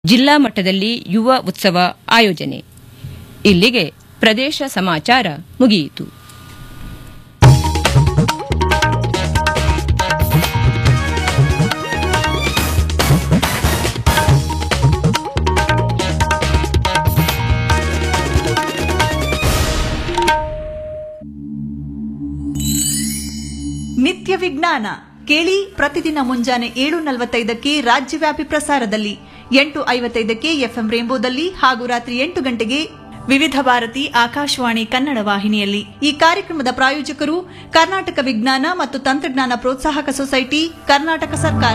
ಜಿಲ್ಲಾ ಮಟ್ಟದಲ್ಲಿ ಯುವ ಉತ್ಸವ ಆಯೋಜನೆ ಇಲ್ಲಿಗೆ ಪ್ರದೇಶ ಸಮಾಚಾರ ಮುಗಿಯಿತು ನಿತ್ಯ ವಿಜ್ಞಾನ ಕೇಳಿ ಪ್ರತಿದಿನ ಮುಂಜಾನೆ ಏಳು ನಲವತ್ತೈದಕ್ಕೆ ರಾಜ್ಯವ್ಯಾಪಿ ಪ್ರಸಾರದಲ್ಲಿ ಎಂಟು ಐವತ್ತೈದಕ್ಕೆ ಎಫ್ಎಂ ರೇಂಬೋದಲ್ಲಿ ಹಾಗೂ ರಾತ್ರಿ ಎಂಟು ಗಂಟೆಗೆ ವಿವಿಧ ಭಾರತಿ ಆಕಾಶವಾಣಿ ಕನ್ನಡ ವಾಹಿನಿಯಲ್ಲಿ ಈ ಕಾರ್ಯಕ್ರಮದ ಪ್ರಾಯೋಜಕರು ಕರ್ನಾಟಕ ವಿಜ್ಞಾನ ಮತ್ತು ತಂತ್ರಜ್ಞಾನ ಪ್ರೋತ್ಸಾಹಕ ಸೊಸೈಟಿ ಕರ್ನಾಟಕ ಸರ್ಕಾರ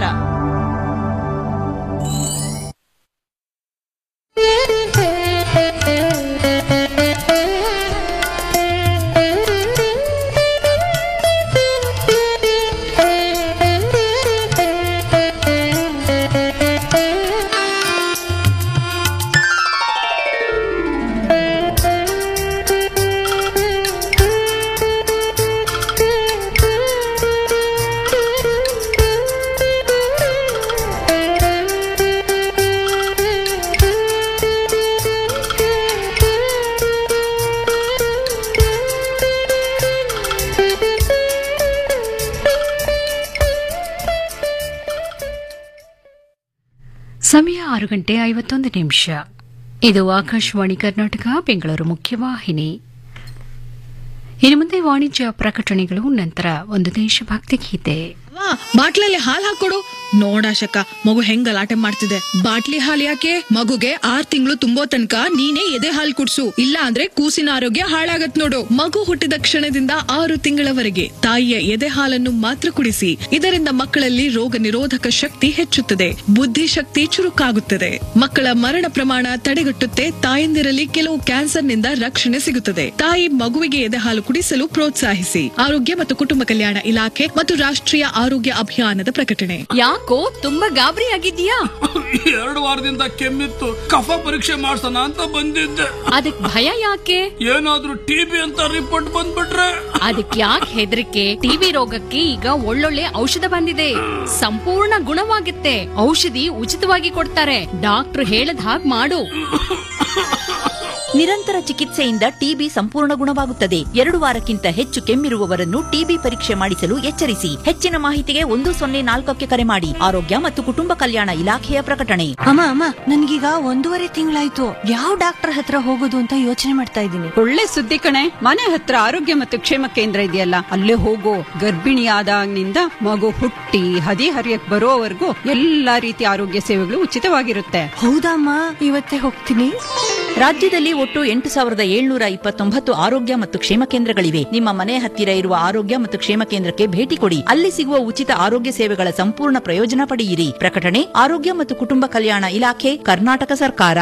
ಸಮಯ ಆರು ಗಂಟೆ ಐವತ್ತೊಂದು ನಿಮಿಷ ಇದು ಆಕಾಶವಾಣಿ ಕರ್ನಾಟಕ ಬೆಂಗಳೂರು ಮುಖ್ಯವಾಹಿನಿ ಇನ್ನು ಮುಂದೆ ವಾಣಿಜ್ಯ ಪ್ರಕಟಣೆಗಳು ನಂತರ ಒಂದು ದೇಶಭಕ್ತಿ ಗೀತೆ ವಾ ಬಾಟ್ಲಲ್ಲಿ ಹಾಲ್ ಹಾಕೊಡು ನೋಡಾಶಕ ಮಗು ಹೆಂಗ್ ಗಲಾಟೆ ಮಾಡ್ತಿದೆ ಬಾಟ್ಲಿ ಹಾಲ್ ಯಾಕೆ ಮಗುಗೆ ಆರ್ ತಿಂಗಳು ತುಂಬೋ ತನಕ ನೀನೇ ಎದೆ ಹಾಲ್ ಕುಡ್ಸು ಇಲ್ಲ ಅಂದ್ರೆ ಕೂಸಿನ ಆರೋಗ್ಯ ಹಾಳಾಗತ್ ನೋಡು ಮಗು ಹುಟ್ಟಿದ ಕ್ಷಣದಿಂದ ಆರು ತಿಂಗಳವರೆಗೆ ತಾಯಿಯ ಎದೆ ಹಾಲನ್ನು ಮಾತ್ರ ಕುಡಿಸಿ ಇದರಿಂದ ಮಕ್ಕಳಲ್ಲಿ ರೋಗ ನಿರೋಧಕ ಶಕ್ತಿ ಹೆಚ್ಚುತ್ತದೆ ಬುದ್ಧಿಶಕ್ತಿ ಚುರುಕಾಗುತ್ತದೆ ಮಕ್ಕಳ ಮರಣ ಪ್ರಮಾಣ ತಡೆಗಟ್ಟುತ್ತೆ ತಾಯಂದಿರಲ್ಲಿ ಕೆಲವು ಕ್ಯಾನ್ಸರ್ನಿಂದ ರಕ್ಷಣೆ ಸಿಗುತ್ತದೆ ತಾಯಿ ಮಗುವಿಗೆ ಎದೆ ಹಾಲು ಕುಡಿಸಲು ಪ್ರೋತ್ಸಾಹಿಸಿ ಆರೋಗ್ಯ ಮತ್ತು ಕುಟುಂಬ ಕಲ್ಯಾಣ ಇಲಾಖೆ ಮತ್ತು ರಾಷ್ಟ್ರೀಯ ಆರೋಗ್ಯ ಅಭಿಯಾನದ ಪ್ರಕಟಣೆ ಯಾಕೋ ತುಂಬಾ ಗಾಬರಿ ಆಗಿದ್ಯಾ ಎರಡು ವಾರದಿಂದ ಕೆಮ್ಮಿತ್ತು ಕಫ ಪರೀಕ್ಷೆ ಮಾಡ್ಸೋಣ ಅಂತ ಬಂದಿದ್ದೆ ಅದಕ್ ಭಯ ಯಾಕೆ ಏನಾದ್ರೂ ಟಿಬಿ ಅಂತ ರಿಪೋರ್ಟ್ ಬಂದ್ಬಿಟ್ರೆ ಅದಕ್ ಯಾಕೆ ಹೆದರಿಕೆ ಟಿವಿ ರೋಗಕ್ಕೆ ಈಗ ಒಳ್ಳೊಳ್ಳೆ ಔಷಧ ಬಂದಿದೆ ಸಂಪೂರ್ಣ ಗುಣವಾಗುತ್ತೆ ಔಷಧಿ ಉಚಿತವಾಗಿ ಕೊಡ್ತಾರೆ ಡಾಕ್ಟರ್ ಹೇಳದ್ ಹಾಗ್ ಮಾಡು ನಿರಂತರ ಚಿಕಿತ್ಸೆಯಿಂದ ಟಿಬಿ ಸಂಪೂರ್ಣ ಗುಣವಾಗುತ್ತದೆ ಎರಡು ವಾರಕ್ಕಿಂತ ಹೆಚ್ಚು ಕೆಮ್ಮಿರುವವರನ್ನು ಟಿಬಿ ಪರೀಕ್ಷೆ ಮಾಡಿಸಲು ಎಚ್ಚರಿಸಿ ಹೆಚ್ಚಿನ ಮಾಹಿತಿಗೆ ಒಂದು ಸೊನ್ನೆ ನಾಲ್ಕಕ್ಕೆ ಕರೆ ಮಾಡಿ ಆರೋಗ್ಯ ಮತ್ತು ಕುಟುಂಬ ಕಲ್ಯಾಣ ಇಲಾಖೆಯ ಪ್ರಕಟಣೆ ಅಮ್ಮ ಅಮ್ಮ ನನ್ಗೀಗ ಒಂದೂವರೆ ತಿಂಗಳಾಯ್ತು ಯಾವ ಡಾಕ್ಟರ್ ಹತ್ರ ಹೋಗೋದು ಅಂತ ಯೋಚನೆ ಮಾಡ್ತಾ ಇದ್ದೀನಿ ಒಳ್ಳೆ ಸುದ್ದಿ ಕಣೆ ಮನೆ ಹತ್ರ ಆರೋಗ್ಯ ಮತ್ತು ಕ್ಷೇಮ ಕೇಂದ್ರ ಇದೆಯಲ್ಲ ಅಲ್ಲೇ ಹೋಗೋ ಗರ್ಭಿಣಿ ಆದಾಗಿನಿಂದ ಮಗು ಹುಟ್ಟಿ ಹದಿ ಹರಿಯಕ್ ಬರೋವರೆಗೂ ಎಲ್ಲಾ ರೀತಿಯ ಆರೋಗ್ಯ ಸೇವೆಗಳು ಉಚಿತವಾಗಿರುತ್ತೆ ಹೌದಮ್ಮ ಇವತ್ತೇ ಹೋಗ್ತೀನಿ ರಾಜ್ಯದಲ್ಲಿ ಒಟ್ಟು ಎಂಟು ಸಾವಿರದ ಏಳ್ನೂರ ಇಪ್ಪತ್ತೊಂಬತ್ತು ಆರೋಗ್ಯ ಮತ್ತು ಕ್ಷೇಮ ಕೇಂದ್ರಗಳಿವೆ ನಿಮ್ಮ ಮನೆ ಹತ್ತಿರ ಇರುವ ಆರೋಗ್ಯ ಮತ್ತು ಕ್ಷೇಮ ಕೇಂದ್ರಕ್ಕೆ ಭೇಟಿ ಕೊಡಿ ಅಲ್ಲಿ ಸಿಗುವ ಉಚಿತ ಆರೋಗ್ಯ ಸೇವೆಗಳ ಸಂಪೂರ್ಣ ಪ್ರಯೋಜನ ಪಡೆಯಿರಿ ಪ್ರಕಟಣೆ ಆರೋಗ್ಯ ಮತ್ತು ಕುಟುಂಬ ಕಲ್ಯಾಣ ಇಲಾಖೆ ಕರ್ನಾಟಕ ಸರ್ಕಾರ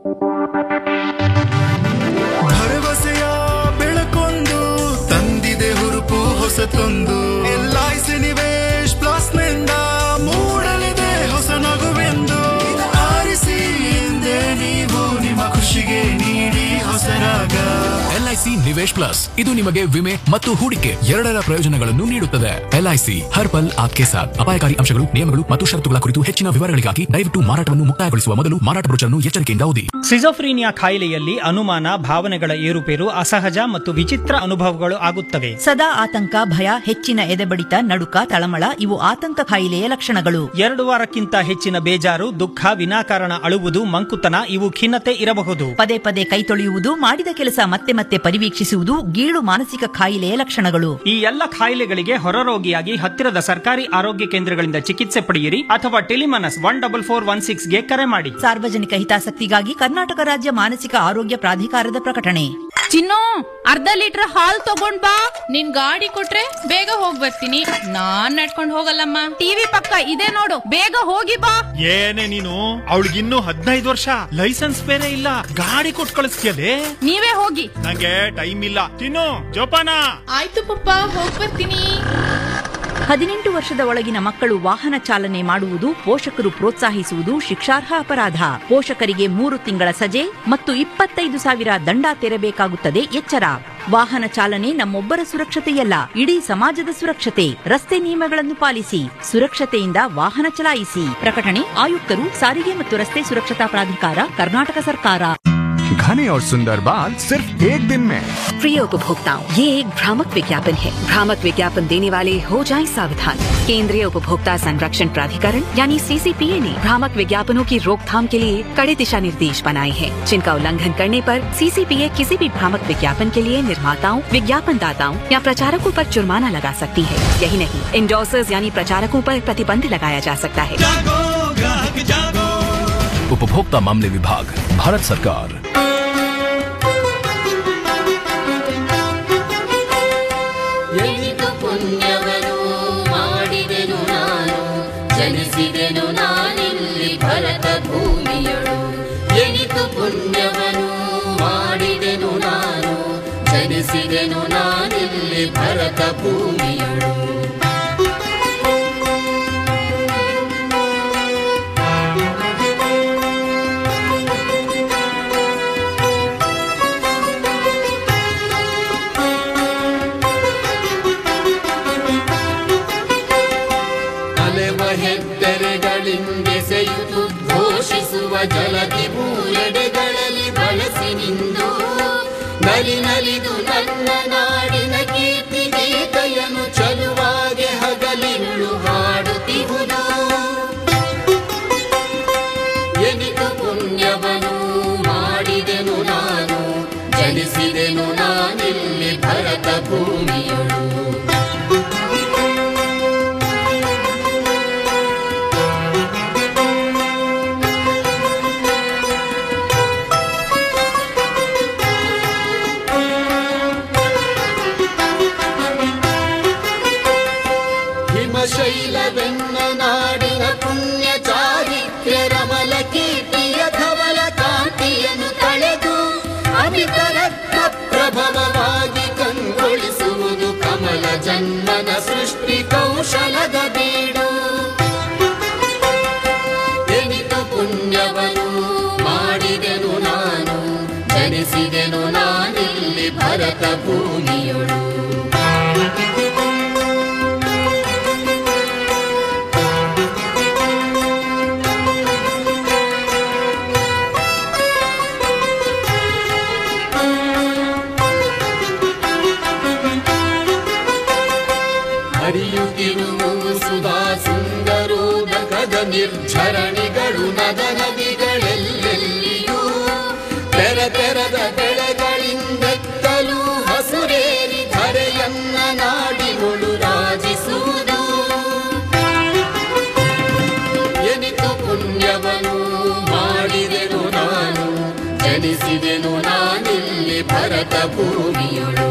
ಭರವಸೆಯ ಬೆಳಕೊಂದು ತಂದಿದೆ ಹುರುಪು ಹೊಸತೊಂದು ಎಲ್ಐಸಿ ನಿವೇಶ್ ಪ್ಲಸ್ ನಿಂದ ಮೂಡಲಿದೆ ಹೊಸ ನಗುವೆಂದು ಆರಿಸಿ ಹಿಂದೆ ನೀವು ನಿಮ್ಮ ಖುಷಿಗೆ ನೀಡಿ ಹೊಸ ರಾಗ ಎಲ್ಐಸಿ ನಿವೇಶ್ ಪ್ಲಸ್ ಇದು ನಿಮಗೆ ವಿಮೆ ಮತ್ತು ಹೂಡಿಕೆ ಎರಡರ ಪ್ರಯೋಜನಗಳನ್ನು ನೀಡುತ್ತದೆ ಎಲ್ಐಸಿ ಹರ್ ಪಲ್ ಆಪ್ಕೆ ಸಾಥ್ ಅಪಾಯಕಾರಿ ಅಂಶಗಳು ನಿಯಮಗಳು ಮತ್ತು ಷರತ್ತುಗಳ ಕುರಿತು ಹೆಚ್ಚಿನ ವಿವರಗಳಿಗಾಗಿ ದಯವಿಟ್ಟು ಮಾರಾಟವನ್ನು ಮುಕ್ತಾಯಗೊಳಿಸುವ ಮೊದಲು ಮಾರಾಟ ಬ್ರೋಚರ್ನ್ನು ಎಚ್ಚರಿಕೆಯಿಂದ ಓದಿ ಸಿಜೋಫ್ರೀನಿಯಾ ಕಾಯಿಲೆಯಲ್ಲಿ ಅನುಮಾನ ಭಾವನೆಗಳ ಏರುಪೇರು ಅಸಹಜ ಮತ್ತು ವಿಚಿತ್ರ ಅನುಭವಗಳು ಆಗುತ್ತವೆ ಸದಾ ಆತಂಕ ಭಯ ಹೆಚ್ಚಿನ ಎದೆಬಡಿತ ನಡುಕ ತಳಮಳ ಇವು ಆತಂಕ ಕಾಯಿಲೆಯ ಲಕ್ಷಣಗಳು ಎರಡು ವಾರಕ್ಕಿಂತ ಹೆಚ್ಚಿನ ಬೇಜಾರು ದುಃಖ ವಿನಾಕಾರಣ ಅಳುವುದು ಮಂಕುತನ ಇವು ಖಿನ್ನತೆ ಇರಬಹುದು ಪದೇ ಪದೇ ಕೈ ತೊಳೆಯುವುದು ಮಾಡಿದ ಕೆಲಸ ಮತ್ತೆ ಮತ್ತೆ ಪರಿವೀಕ್ಷಿಸುವುದು ಗೀಳು ಮಾನಸಿಕ ಕಾಯಿಲೆಯ ಲಕ್ಷಣಗಳು ಈ ಎಲ್ಲ ಕಾಯಿಲೆಗಳಿಗೆ ಹೊರರೋಗಿಯಾಗಿ ಹತ್ತಿರದ ಸರ್ಕಾರಿ ಆರೋಗ್ಯ ಕೇಂದ್ರಗಳಿಂದ ಚಿಕಿತ್ಸೆ ಪಡೆಯಿರಿ ಅಥವಾ Telemanas one double four one ಸಿಕ್ಸ್ಗೆ ಕರೆ ಮಾಡಿ ಸಾರ್ವಜನಿಕ ಹಿತಾಸಕ್ತಿಗಾಗಿ ಕರ್ನಾಟಕ ರಾಜ್ಯ ಮಾನಸಿಕ ಆರೋಗ್ಯ ಪ್ರಾಧಿಕಾರದ ಪ್ರಕಟಣೆ ಚಿನ್ನು ಅರ್ಧ ಲೀಟರ್ ಹಾಲ್ ತಗೊಂಡ್ ಬಾ ನಿನ್ ಗಾಡಿ ಕೊಟ್ರೆ ಬೇಗ ಹೋಗ್ ಬರ್ತೀನಿ ನಾನ್ ನಡ್ಕೊಂಡ್ ಹೋಗಲ್ಲಮ್ಮ ಟಿವಿ ಪಕ್ಕ ಇದೆ ನೋಡು ಬೇಗ ಹೋಗಿ ಬಾ ಏನೇ ನೀನು ಅವಳಿಗಿನ್ನೂ ಹದಿನೈದು ವರ್ಷ ಲೈಸೆನ್ಸ್ ಬೇರೆ ಇಲ್ಲ ಗಾಡಿ ಕೊಟ್ಟು ಕಳಿಸ್ತೀಯಲೇ ನೀವೇ ಹೋಗಿ ನಂಗೆ ಟೈಮ್ ಇಲ್ಲ ತಿನ್ನು ಜೋಪಾನ ಆಯ್ತು ಪಪ್ಪ ಹೋಗ್ ಬರ್ತೀನಿ ಹದಿನೆಂಟು ವರ್ಷದ ಒಳಗಿನ ಮಕ್ಕಳು ವಾಹನ ಚಾಲನೆ ಮಾಡುವುದು ಪೋಷಕರು ಪ್ರೋತ್ಸಾಹಿಸುವುದು ಶಿಕ್ಷಾರ್ಹ ಅಪರಾಧ ಪೋಷಕರಿಗೆ ಮೂರು ತಿಂಗಳ ಸಜೆ ಮತ್ತು ಇಪ್ಪತ್ತೈದು ಸಾವಿರ ದಂಡ ತೆರಬೇಕಾಗುತ್ತದೆ ಎಚ್ಚರ ವಾಹನ ಚಾಲನೆ ನಮ್ಮೊಬ್ಬರ ಸುರಕ್ಷತೆಯಲ್ಲ ಇಡೀ ಸಮಾಜದ ಸುರಕ್ಷತೆ ರಸ್ತೆ ನಿಯಮಗಳನ್ನು ಪಾಲಿಸಿ ಸುರಕ್ಷತೆಯಿಂದ ವಾಹನ ಚಲಾಯಿಸಿ ಪ್ರಕಟಣೆ ಆಯುಕ್ತರು ಸಾರಿಗೆ ಮತ್ತು ರಸ್ತೆ ಸುರಕ್ಷತಾ ಪ್ರಾಧಿಕಾರ ಕರ್ನಾಟಕ ಸರ್ಕಾರ घने और सुंदर बाल सिर्फ एक दिन में प्रिय उपभोक्ताओं ये एक भ्रामक विज्ञापन है भ्रामक विज्ञापन देने वाले हो जाएं सावधान केंद्रीय उपभोक्ता संरक्षण प्राधिकरण यानी सीसीपीए ने भ्रामक विज्ञापनों की रोकथाम के लिए कड़े दिशा निर्देश बनाए हैं जिनका उल्लंघन करने पर सीसीपीए किसी भी भ्रामक विज्ञापन के लिए निर्माताओं विज्ञापन दाताओं या प्रचारकों पर जुर्माना लगा सकती है यही नहीं इंडोसर्स यानी प्रचारकों पर प्रतिबंध लगाया जा सकता है उपभोक्ता मामले विभाग भारत सरकार ಎನಿತು ಪುಣ್ಯವನ್ನು ಮಾಡಿದೆನು ನಾನು ಜನಿಸಿದೆನು ನಾನಿಲ್ಲಿ ಭರತ ಭೂಮಿಯಳು ಎನಿತು ಪುಣ್ಯವನ್ನು ಮಾಡಿದೆನು ನಾನು ಜನಿಸಿದೆನು ನಾನಿಲ್ಲಿ ಭರತ ಭೂಮಿಯಳು ಅಲೆವ ಹೆದ್ದರೆಗಳಿಂದೆಸೆಯುವುದು ಘೋಷಿಸುವ ಜಲದಿ ಭೂಯೆಡೆಗಳಲ್ಲಿ ಬಳಸಿ ನಿಂದು ನಲಿ ನಲಿದು ನನ್ನ ನಾಡಿನ ಕೀರ್ತಿ ಗೀತೆಯನ್ನು ಚಲುವಾಗೆ ಹಗಲಿರುಳು ಹಾಡುತ್ತಿಹುದು ಎನಿತು ಪುಣ್ಯವನ್ನು ಮಾಡಿದೆನು ನಾನು ಜನಿಸಿದೆನು ನಾನಿಲ್ಲಿ ಭರತ ಭೂಮಿಯಳು ಹಿಮಶೈಲವೆನ್ನ ನಾಡಿನ ಪುಣ್ಯ ಚಾರಿತ್ರ್ಯ ರಮಲ ಕೀರ್ತಿಯ ಧವಲ ಕಾಂತಿಯನ್ನು ತಳೆದು ಅಮಿತ ರತ್ನ ಪ್ರಭವವಾಗಿ ಕಂಗೊಳಿಸುವುದು ಕಮಲ ಜನ್ಮನ ಸೃಷ್ಟಿ ಕೌಶಲದ ಬೀಡು ಎನಿತು ಪುಣ್ಯವನ್ನು ಮಾಡಿದೆನು ನಾನು ಜನಿಸಿದೆನು ನಾನಿಲ್ಲಿ ಭರತ ಭೂಮಿಯೊಳು ಹರಿಯುತ್ತಿರುವುದು ಸುಧಾ ಸುಂದರೋದಕದ ನಿರ್ಝರಣಿಗಳು ನದ ನದಿಗಳೆಲ್ಲೆಲ್ಲಿಯೂ ತೆರ ತೆರದ ಬೆಳೆಗಳಿಂದೆತ್ತಲು ಹಸುರೇರಿ ಧರೆಯನ್ನ ನಾಡಿಗಳು ರಾಜಿಸುವುದು ಎನಿತು ಪುಣ್ಯವನ್ನು ಮಾಡಿದೆನು ನಾನು ಜನಿಸಿದೆನು ನಾನಿಲ್ಲಿ ಭರತ ಭೂಮಿಯೊಳು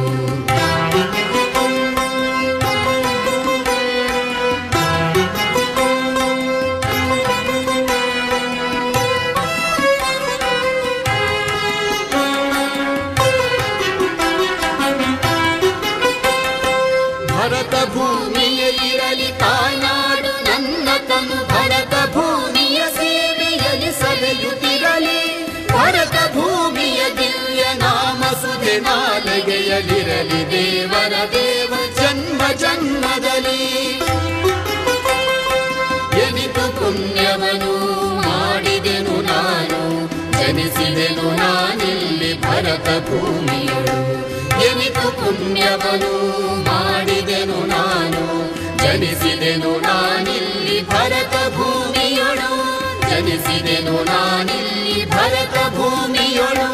ಭರತ ಭೂಮಿಯ ಇರಲಿ ತಾಯ್ನಾಡು ನನ್ನ ತನು ಭರತ ಭೂಮಿಯ ಸೇವೆಯಲ್ಲಿ ಸವೆಯುತ್ತಿರಲಿ ಭರತ ಭೂಮಿಯ ದಿವ್ಯ ನಾಮ ಸುಧೆ ನಾಲಗೆಯಲಿರಲಿ ದೇವರ ದೇವ ಜನ್ಮ ಜನ್ಮದಲ್ಲಿ ಎನಿತು ಪುಣ್ಯವನ್ನು ಮಾಡಿದೆನು ನಾನು ಜನಿಸಿದೆನು ನಾನಿಲ್ಲಿ ಭರತ ಭೂಮಿಯಳು ಎನಿತು ಪುಣ್ಯವನ್ನು ಮಾಡಿದೆನು ನಾನು ಜನಿಸಿದೆನು ನಾನಿಲ್ಲಿ ಭರತ ಭೂಮಿಯೊಳು ಜನಿಸಿದೆನು ನಾನಿಲ್ಲಿ ಭರತ ಭೂಮಿಯೊಳು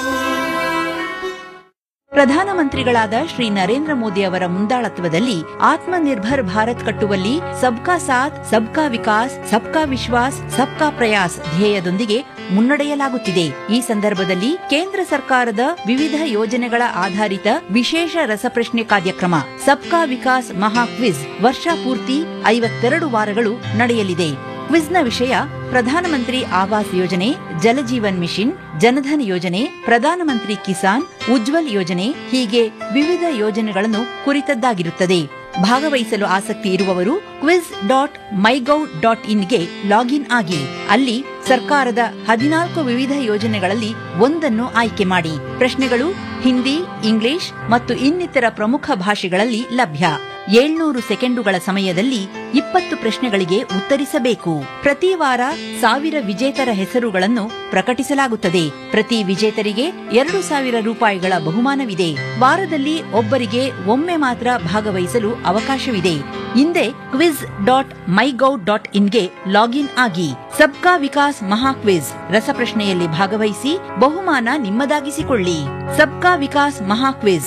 ಪ್ರಧಾನಮಂತ್ರಿಗಳಾದ ಶ್ರೀ ನರೇಂದ್ರ ಮೋದಿ ಅವರ ಮುಂದಾಳತ್ವದಲ್ಲಿ ಆತ್ಮನಿರ್ಭರ್ ಭಾರತ್ ಕಟ್ಟುವಲ್ಲಿ ಸಬ್ಕಾ ಸಾಥ್ ಸಬ್ಕಾ ವಿಕಾಸ್ ಸಬ್ಕಾ ವಿಶ್ವಾಸ್ ಸಬ್ಕಾ ಪ್ರಯಾಸ್ ಧ್ಯೇಯದೊಂದಿಗೆ ಮುನ್ನಡೆಯಲಾಗುತ್ತಿದೆ ಈ ಸಂದರ್ಭದಲ್ಲಿ ಕೇಂದ್ರ ಸರ್ಕಾರದ ವಿವಿಧ ಯೋಜನೆಗಳ ಆಧಾರಿತ ವಿಶೇಷ ರಸಪ್ರಶ್ನೆ ಕಾರ್ಯಕ್ರಮ ಸಬ್ಕಾ ವಿಕಾಸ್ ಮಹಾ ಕ್ವಿಜ್ ವರ್ಷ ಪೂರ್ತಿ ಐವತ್ತೆರಡು ವಾರಗಳು ನಡೆಯಲಿದೆ ಕ್ವಿಜ್ನ ವಿಷಯ ಪ್ರಧಾನಮಂತ್ರಿ ಆವಾಸ್ ಯೋಜನೆ ಜಲಜೀವನ್ ಮಿಷನ್ ಜನಧನ್ ಯೋಜನೆ ಪ್ರಧಾನಮಂತ್ರಿ ಕಿಸಾನ್ ಉಜ್ವಲ್ ಯೋಜನೆ ಹೀಗೆ ವಿವಿಧ ಯೋಜನೆಗಳನ್ನು ಕುರಿತದ್ದಾಗಿರುತ್ತದೆ ಭಾಗವಹಿಸಲು ಆಸಕ್ತಿ ಇರುವವರು ಕ್ವಿಜ್ ಡಾಟ್ ಮೈಗೌ ಡಾಟ್ ಇನ್ಗೆ ಲಾಗಿನ್ ಆಗಿ ಅಲ್ಲಿ ಸರ್ಕಾರದ ಹದಿನಾಲ್ಕು ವಿವಿಧ ಯೋಜನೆಗಳಲ್ಲಿ ಒಂದನ್ನು ಆಯ್ಕೆ ಮಾಡಿ ಪ್ರಶ್ನೆಗಳು ಹಿಂದಿ ಇಂಗ್ಲಿಷ್ ಮತ್ತು ಇನ್ನಿತರ ಪ್ರಮುಖ ಭಾಷೆಗಳಲ್ಲಿ ಲಭ್ಯ ಏಳ್ನೂರು ಸೆಕೆಂಡುಗಳ ಸಮಯದಲ್ಲಿ ಇಪ್ಪತ್ತು ಪ್ರಶ್ನೆಗಳಿಗೆ ಉತ್ತರಿಸಬೇಕು ಪ್ರತಿ ವಾರ ಸಾವಿರ ವಿಜೇತರ ಹೆಸರುಗಳನ್ನು ಪ್ರಕಟಿಸಲಾಗುತ್ತದೆ ಪ್ರತಿ ವಿಜೇತರಿಗೆ ಎರಡು ಸಾವಿರ ರೂಪಾಯಿಗಳ ಬಹುಮಾನವಿದೆ ವಾರದಲ್ಲಿ ಒಬ್ಬರಿಗೆ ಒಮ್ಮೆ ಮಾತ್ರ ಭಾಗವಹಿಸಲು ಅವಕಾಶವಿದೆ ಹಿಂದೆ ಕ್ವಿಜ್ ಡಾಟ್ ಮೈಗೌ ಡಾಟ್ ಇನ್ಗೆ ಲಾಗಿನ್ ಆಗಿ ಸಬ್ಕಾ ವಿಕಾಸ್ ಮಹಾ ಕ್ವಿಜ್ ರಸಪ್ರಶ್ನೆಯಲ್ಲಿ ಭಾಗವಹಿಸಿ ಬಹುಮಾನ ನಿಮ್ಮದಾಗಿಸಿಕೊಳ್ಳಿ ಸಬ್ಕಾ ವಿಕಾಸ್ ಮಹಾ ಕ್ವಿಜ್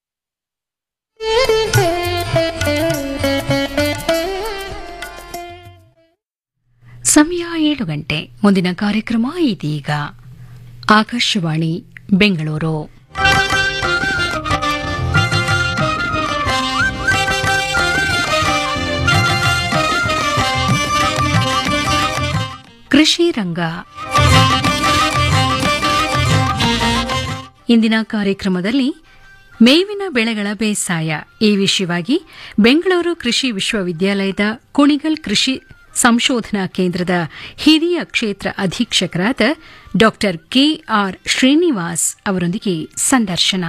ಸಮಯ ಏಳು ಗಂಟೆ ಮುಂದಿನ ಕಾರ್ಯಕ್ರಮ ಇದೀಗ ಆಕಾಶವಾಣಿ ಬೆಂಗಳೂರು ಕೃಷಿ ರಂಗ ಇಂದಿನ ಕಾರ್ಯಕ್ರಮದಲ್ಲಿ ಮೇವಿನ ಬೆಳೆಗಳ ಬೇಸಾಯ ಈ ವಿಷಯವಾಗಿ ಬೆಂಗಳೂರು ಕೃಷಿ ವಿಶ್ವವಿದ್ಯಾಲಯದ ಕುಣಿಗಲ್ ಕೃಷಿ ಸಂಶೋಧನಾ ಕೇಂದ್ರದ ಹಿರಿಯ ಕ್ಷೇತ್ರ ಅಧೀಕ್ಷಕರಾದ ಡಾ ಕೆಆರ್ ಶ್ರೀನಿವಾಸ್ ಅವರೊಂದಿಗೆ ಸಂದರ್ಶನ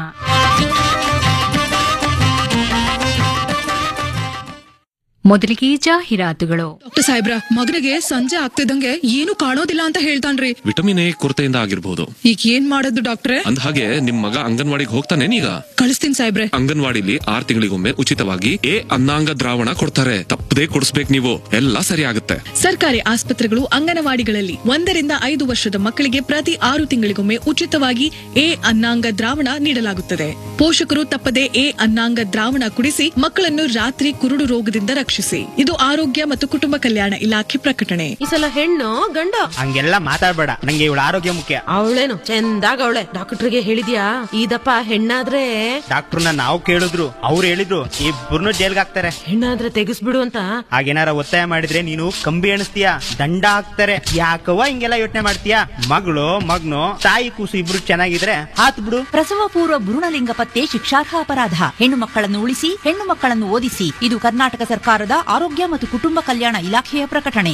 ಮೊದಲಿಗೆ ಜಾಹೀರಾತುಗಳು ಡಾಕ್ಟರ್ ಸಾಹೇಬ್ರ ಮಗನಿಗೆ ಸಂಜೆ ಆಗ್ತಿದ್ದಂಗೆ ಏನು ಕಾಣೋದಿಲ್ಲ ಅಂತ ಹೇಳ್ತಾನ್ರಿ ವಿಟಮಿನ್ ಎ ಕೊರತೆಯಿಂದ ಆಗಿರ್ಬೋದು ಈಗ ಏನ್ ಮಾಡೋದು ಡಾಕ್ಟ್ರೆ ಅಂದ ಹಾಗೆ ನಿಮ್ ಮಗ ಅಂಗನವಾಡಿಗೆ ಹೋಗ್ತಾನೇನೀಗ ಕಳಿಸ್ತೀನಿ ಸಾಹೇಬ್ರೆ ಅಂಗನವಾಡಿಲಿ ಆರ್ ತಿಂಗಳಿಗೊಮ್ಮೆ ಉಚಿತವಾಗಿ ಎ ಅನ್ನಾಂಗ ದ್ರಾವಣ ಕೊಡ್ತಾರೆ ತಪ್ಪದೇ ಕೊಡಿಸ್ಬೇಕು ನೀವು ಎಲ್ಲ ಸರಿ ಆಗುತ್ತೆ ಸರ್ಕಾರಿ ಆಸ್ಪತ್ರೆಗಳು ಅಂಗನವಾಡಿಗಳಲ್ಲಿ ಒಂದರಿಂದ ಐದು ವರ್ಷದ ಮಕ್ಕಳಿಗೆ ಪ್ರತಿ ಆರು ತಿಂಗಳಿಗೊಮ್ಮೆ ಉಚಿತವಾಗಿ ಎ ಅನ್ನಾಂಗ ದ್ರಾವಣ ನೀಡಲಾಗುತ್ತದೆ ಪೋಷಕರು ತಪ್ಪದೆ ಎ ಅನ್ನಾಂಗ ದ್ರಾವಣ ಕುಡಿಸಿ ಮಕ್ಕಳನ್ನು ರಾತ್ರಿ ಕುರುಡು ರೋಗದಿಂದ ರಕ್ಷಿಸಿ ಇದು ಆರೋಗ್ಯ ಮತ್ತು ಕುಟುಂಬ ಕಲ್ಯಾಣ ಇಲಾಖೆ ಪ್ರಕಟಣೆ ಈ ಸಲ ಹೆಣ್ಣು ಗಂಡ ಹಂಗೆಲ್ಲ ಮಾತಾಡ್ಬೇಡ ನಂಗೆ ಇವಳ ಆರೋಗ್ಯ ಮುಖ್ಯ ಅವಳೇನು ಚಂದಾಗ ಅವಳೆ ಡಾಕ್ಟರ್ಗೆ ಹೇಳಿದ್ಯಾ ಇದಪ್ಪ ಹೆಣ್ಣಾದ್ರೆ ಡಾಕ್ಟರ್ನ ನಾವು ಕೇಳಿದ್ರು ಅವ್ರು ಹೇಳಿದ್ರು ಇಬ್ಬರನ್ನು ಜೈಲ್ಗೆ ಹಾಕ್ತಾರೆ ಹೆಣ್ಣಾದ್ರೆ ತೆಗಿಸ್ಬಿಡು ಅಂತ ಹಾಗೇನಾರ ಒತ್ತಾಯ ಮಾಡಿದ್ರೆ ನೀನು ಕಂಬಿ ಎಣಿಸ್ತೀಯ ದಂಡ ಹಾಕ್ತಾರೆ ಯಾಕವ್ವ ಹಿಂಗೆಲ್ಲ ಯೋಚನೆ ಮಾಡ್ತೀಯ ಮಗಳು ಮಗ್ನು ತಾಯಿ ಕೂಸು ಇಬ್ರು ಚೆನ್ನಾಗಿದ್ರೆ ಹಾತ್ ಬಿಡು ಪ್ರಸವ ಪೂರ್ವ ಭ್ರೂಣಲಿಂಗ ಪತ್ತೆ ಶಿಕ್ಷಾರ್ಹ ಅಪರಾಧ ಹೆಣ್ಣು ಮಕ್ಕಳನ್ನು ಉಳಿಸಿ ಹೆಣ್ಣು ಮಕ್ಕಳನ್ನು ಓದಿಸಿ ಇದು ಕರ್ನಾಟಕ ಸರ್ಕಾರದ ಆರೋಗ್ಯ ಮತ್ತು ಕುಟುಂಬ ಕಲ್ಯಾಣ ಇಲಾಖೆಯ ಪ್ರಕಟಣೆ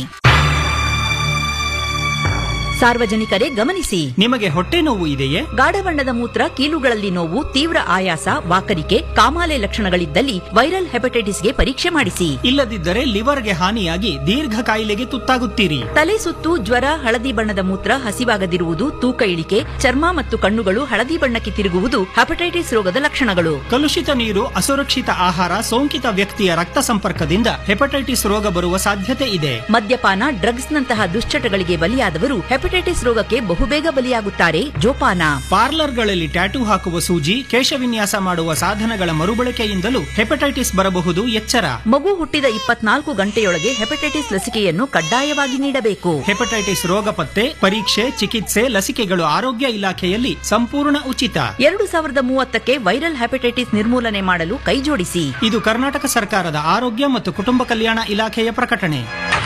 ಸಾರ್ವಜನಿಕರೇ ಗಮನಿಸಿ ನಿಮಗೆ ಹೊಟ್ಟೆ ನೋವು ಇದೆಯೇ ಗಾಢ ಬಣ್ಣದ ಮೂತ್ರ ಕೀಲುಗಳಲ್ಲಿ ನೋವು ತೀವ್ರ ಆಯಾಸ ವಾಕರಿಕೆ ಕಾಮಾಲೆ ಲಕ್ಷಣಗಳಿದ್ದಲ್ಲಿ ವೈರಲ್ ಹೆಪಟೈಟಿಸ್ಗೆ ಪರೀಕ್ಷೆ ಮಾಡಿಸಿ ಇಲ್ಲದಿದ್ದರೆ ಲಿವರ್ಗೆ ಹಾನಿಯಾಗಿ ದೀರ್ಘ ಕಾಯಿಲೆಗೆ ತುತ್ತಾಗುತ್ತೀರಿ ತಲೆ ಸುತ್ತು ಜ್ವರ ಹಳದಿ ಬಣ್ಣದ ಮೂತ್ರ ಹಸಿವಾಗದಿರುವುದು ತೂಕ ಇಳಿಕೆ ಚರ್ಮ ಮತ್ತು ಕಣ್ಣುಗಳು ಹಳದಿ ಬಣ್ಣಕ್ಕೆ ತಿರುಗುವುದು ಹೆಪಟೈಟಿಸ್ ರೋಗದ ಲಕ್ಷಣಗಳು ಕಲುಷಿತ ನೀರು ಅಸುರಕ್ಷಿತ ಆಹಾರ ಸೋಂಕಿತ ವ್ಯಕ್ತಿಯ ರಕ್ತ ಸಂಪರ್ಕದಿಂದ ಹೆಪಟೈಟಿಸ್ ರೋಗ ಬರುವ ಸಾಧ್ಯತೆ ಇದೆ ಮದ್ಯಪಾನ ಡ್ರಗ್ಸ್ನಂತಹ ದುಶ್ಚಟಗಳಿಗೆ ಬಲಿಯಾದವರು ಹೆಪಟೈಟಿಸ್ ರೋಗಕ್ಕೆ ಬಹುಬೇಗ ಬಲಿಯಾಗುತ್ತಾರೆ ಜೋಪಾನ ಪಾರ್ಲರ್ಗಳಲ್ಲಿ ಟ್ಯಾಟೂ ಹಾಕುವ ಸೂಜಿ ಕೇಶವಿನ್ಯಾಸ ಮಾಡುವ ಸಾಧನಗಳ ಮರುಬಳಕೆಯಿಂದಲೂ ಹೆಪಟೈಟಿಸ್ ಬರಬಹುದು ಎಚ್ಚರ ಮಗು ಹುಟ್ಟಿದ ಇಪ್ಪತ್ನಾಲ್ಕು ಗಂಟೆಯೊಳಗೆ ಹೆಪಟೈಟಿಸ್ ಲಸಿಕೆಯನ್ನು ಕಡ್ಡಾಯವಾಗಿ ನೀಡಬೇಕು ಹೆಪಟೈಟಿಸ್ ರೋಗ ಪತ್ತೆ ಪರೀಕ್ಷೆ ಚಿಕಿತ್ಸೆ ಲಸಿಕೆಗಳು ಆರೋಗ್ಯ ಇಲಾಖೆಯಲ್ಲಿ ಸಂಪೂರ್ಣ ಉಚಿತ ಎರಡು ಸಾವಿರದ ಮೂವತ್ತಕ್ಕೆ ವೈರಲ್ ಹೆಪಟೈಟಿಸ್ ನಿರ್ಮೂಲನೆ ಮಾಡಲು ಕೈಜೋಡಿಸಿ ಇದು ಕರ್ನಾಟಕ ಸರ್ಕಾರದ ಆರೋಗ್ಯ ಮತ್ತು ಕುಟುಂಬ ಕಲ್ಯಾಣ ಇಲಾಖೆಯ ಪ್ರಕಟಣೆ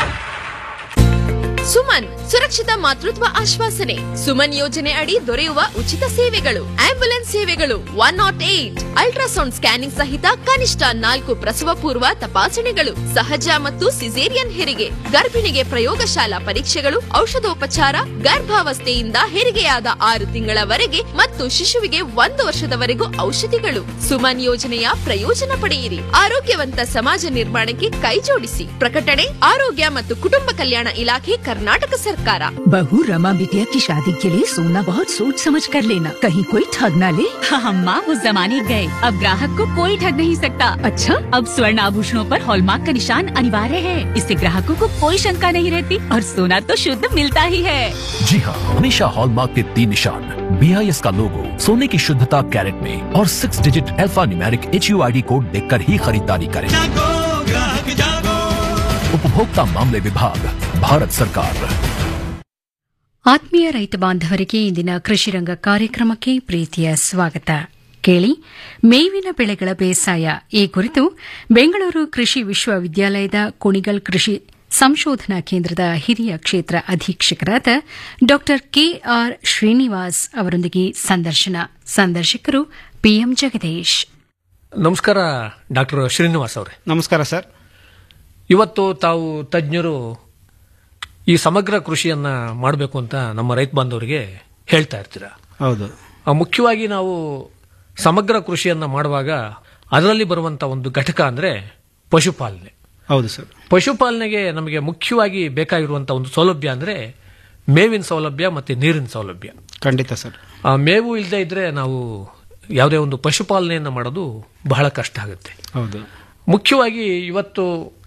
ಸುಮನ್ ಸುರಕ್ಷಿತ ಮಾತೃತ್ವ ಆಶ್ವಾಸನೆ ಸುಮನ್ ಯೋಜನೆ ಅಡಿ ದೊರೆಯುವ ಉಚಿತ ಸೇವೆಗಳು ಆಂಬ್ಯುಲೆನ್ಸ್ ಸೇವೆಗಳು one nought eight ultrasound scanning ಸಹಿತ ಕನಿಷ್ಠ ನಾಲ್ಕು ಪ್ರಸವ ಪೂರ್ವ ತಪಾಸಣೆಗಳು ಸಹಜ ಮತ್ತು ಸಿಸೇರಿಯನ್ ಹೆರಿಗೆ ಗರ್ಭಿಣಿಗೆ ಪ್ರಯೋಗಶಾಲಾ ಪರೀಕ್ಷೆಗಳು ಔಷಧೋಪಚಾರ ಗರ್ಭಾವಸ್ಥೆಯಿಂದ ಹೆರಿಗೆಯಾದ ಆರು ತಿಂಗಳವರೆಗೆ ಮತ್ತು ಶಿಶುವಿಗೆ ಒಂದು ವರ್ಷದವರೆಗೂ ಔಷಧಿಗಳು ಸುಮನ್ ಯೋಜನೆಯ ಪ್ರಯೋಜನ ಪಡೆಯಿರಿ ಆರೋಗ್ಯವಂತ ಸಮಾಜ ನಿರ್ಮಾಣಕ್ಕೆ ಕೈಜೋಡಿಸಿ ಪ್ರಕಟಣೆ ಆರೋಗ್ಯ ಮತ್ತು ಕುಟುಂಬ ಕಲ್ಯಾಣ ಇಲಾಖೆ ಕರ್ನಾಟಕ ಸರ್ಕಾರ बहू रमा बिटिया की शादी के लिए सोना बहुत सोच समझ कर लेना कहीं कोई ठग ना ले हम माँ उस जमाने गए अब ग्राहक को कोई ठग नहीं सकता अच्छा अब स्वर्ण आभूषणों पर हॉलमार्क का निशान अनिवार्य है इससे ग्राहकों को कोई शंका नहीं रहती और सोना तो शुद्ध मिलता ही है जी हाँ हमेशा हॉलमार्क के तीन निशान बी आई एस का लोगो सोने की शुद्धता कैरेट में और six digit alpha numeric H U I D code देखकर ही खरीदारी करें उपभोक्ता मामले विभाग भारत सरकार ಆತ್ಮೀಯ ರೈತ ಬಾಂಧವರಿಗೆ ಇಂದಿನ ಕೃಷಿರಂಗ ಕಾರ್ಯಕ್ರಮಕ್ಕೆ ಪ್ರೀತಿಯ ಸ್ವಾಗತ ಕೇಳಿ ಮೇವಿನ ಬೆಳೆಗಳ ಬೇಸಾಯ ಈ ಕುರಿತು ಬೆಂಗಳೂರು ಕೃಷಿ ವಿಶ್ವವಿದ್ಯಾಲಯದ ಕುಣಿಗಲ್ ಕೃಷಿ ಸಂಶೋಧನಾ ಕೇಂದ್ರದ ಹಿರಿಯ ಕ್ಷೇತ್ರ ಅಧೀಕ್ಷಕರಾದ ಡಾ ಕೆಆರ್ ಶ್ರೀನಿವಾಸ್ ಅವರೊಂದಿಗೆ ಸಂದರ್ಶನ ಸಂದರ್ಶಕರು ಪಿಎಂ ಜಗದೀಶ್ ನಮಸ್ಕಾರ ಡಾಕ್ಟರ್ ಶ್ರೀನಿವಾಸ್ ಅವರೇ ನಮಸ್ಕಾರ ಸರ್ ಇವತ್ತು ತಾವು ತಜ್ಞರು ಈ ಸಮಗ್ರ ಕೃಷಿಯನ್ನ ಮಾಡಬೇಕು ಅಂತ ನಮ್ಮ ರೈತ ಬಾಂಧವರಿಗೆ ಹೇಳ್ತಾ ಇರ್ತೀರಾ ಹೌದು ಆ, ಮುಖ್ಯವಾಗಿ ನಾವು ಸಮಗ್ರ ಕೃಷಿಯನ್ನ ಮಾಡುವಾಗ ಅದರಲ್ಲಿ ಬರುವಂತ ಒಂದು ಘಟಕ ಅಂದ್ರೆ ಪಶುಪಾಲನೆ ಹೌದು ಸರ್ ಪಶುಪಾಲನೆಗೆ ನಮಗೆ ಮುಖ್ಯವಾಗಿ ಬೇಕಾಗಿರುವಂತ ಒಂದು ಸೌಲಭ್ಯ ಅಂದ್ರೆ ಮೇವಿನ ಸೌಲಭ್ಯ ಮತ್ತೆ ನೀರಿನ ಸೌಲಭ್ಯ ಖಂಡಿತ ಸರ್ ಆ ಮೇವು ಇಲ್ಲದೆ ಇದ್ರೆ ನಾವು ಯಾವುದೇ ಒಂದು ಪಶುಪಾಲನೆಯನ್ನು ಮಾಡೋದು ಬಹಳ ಕಷ್ಟ ಆಗುತ್ತೆ ಹೌದು ಮುಖ್ಯವಾಗಿ ಇವತ್ತು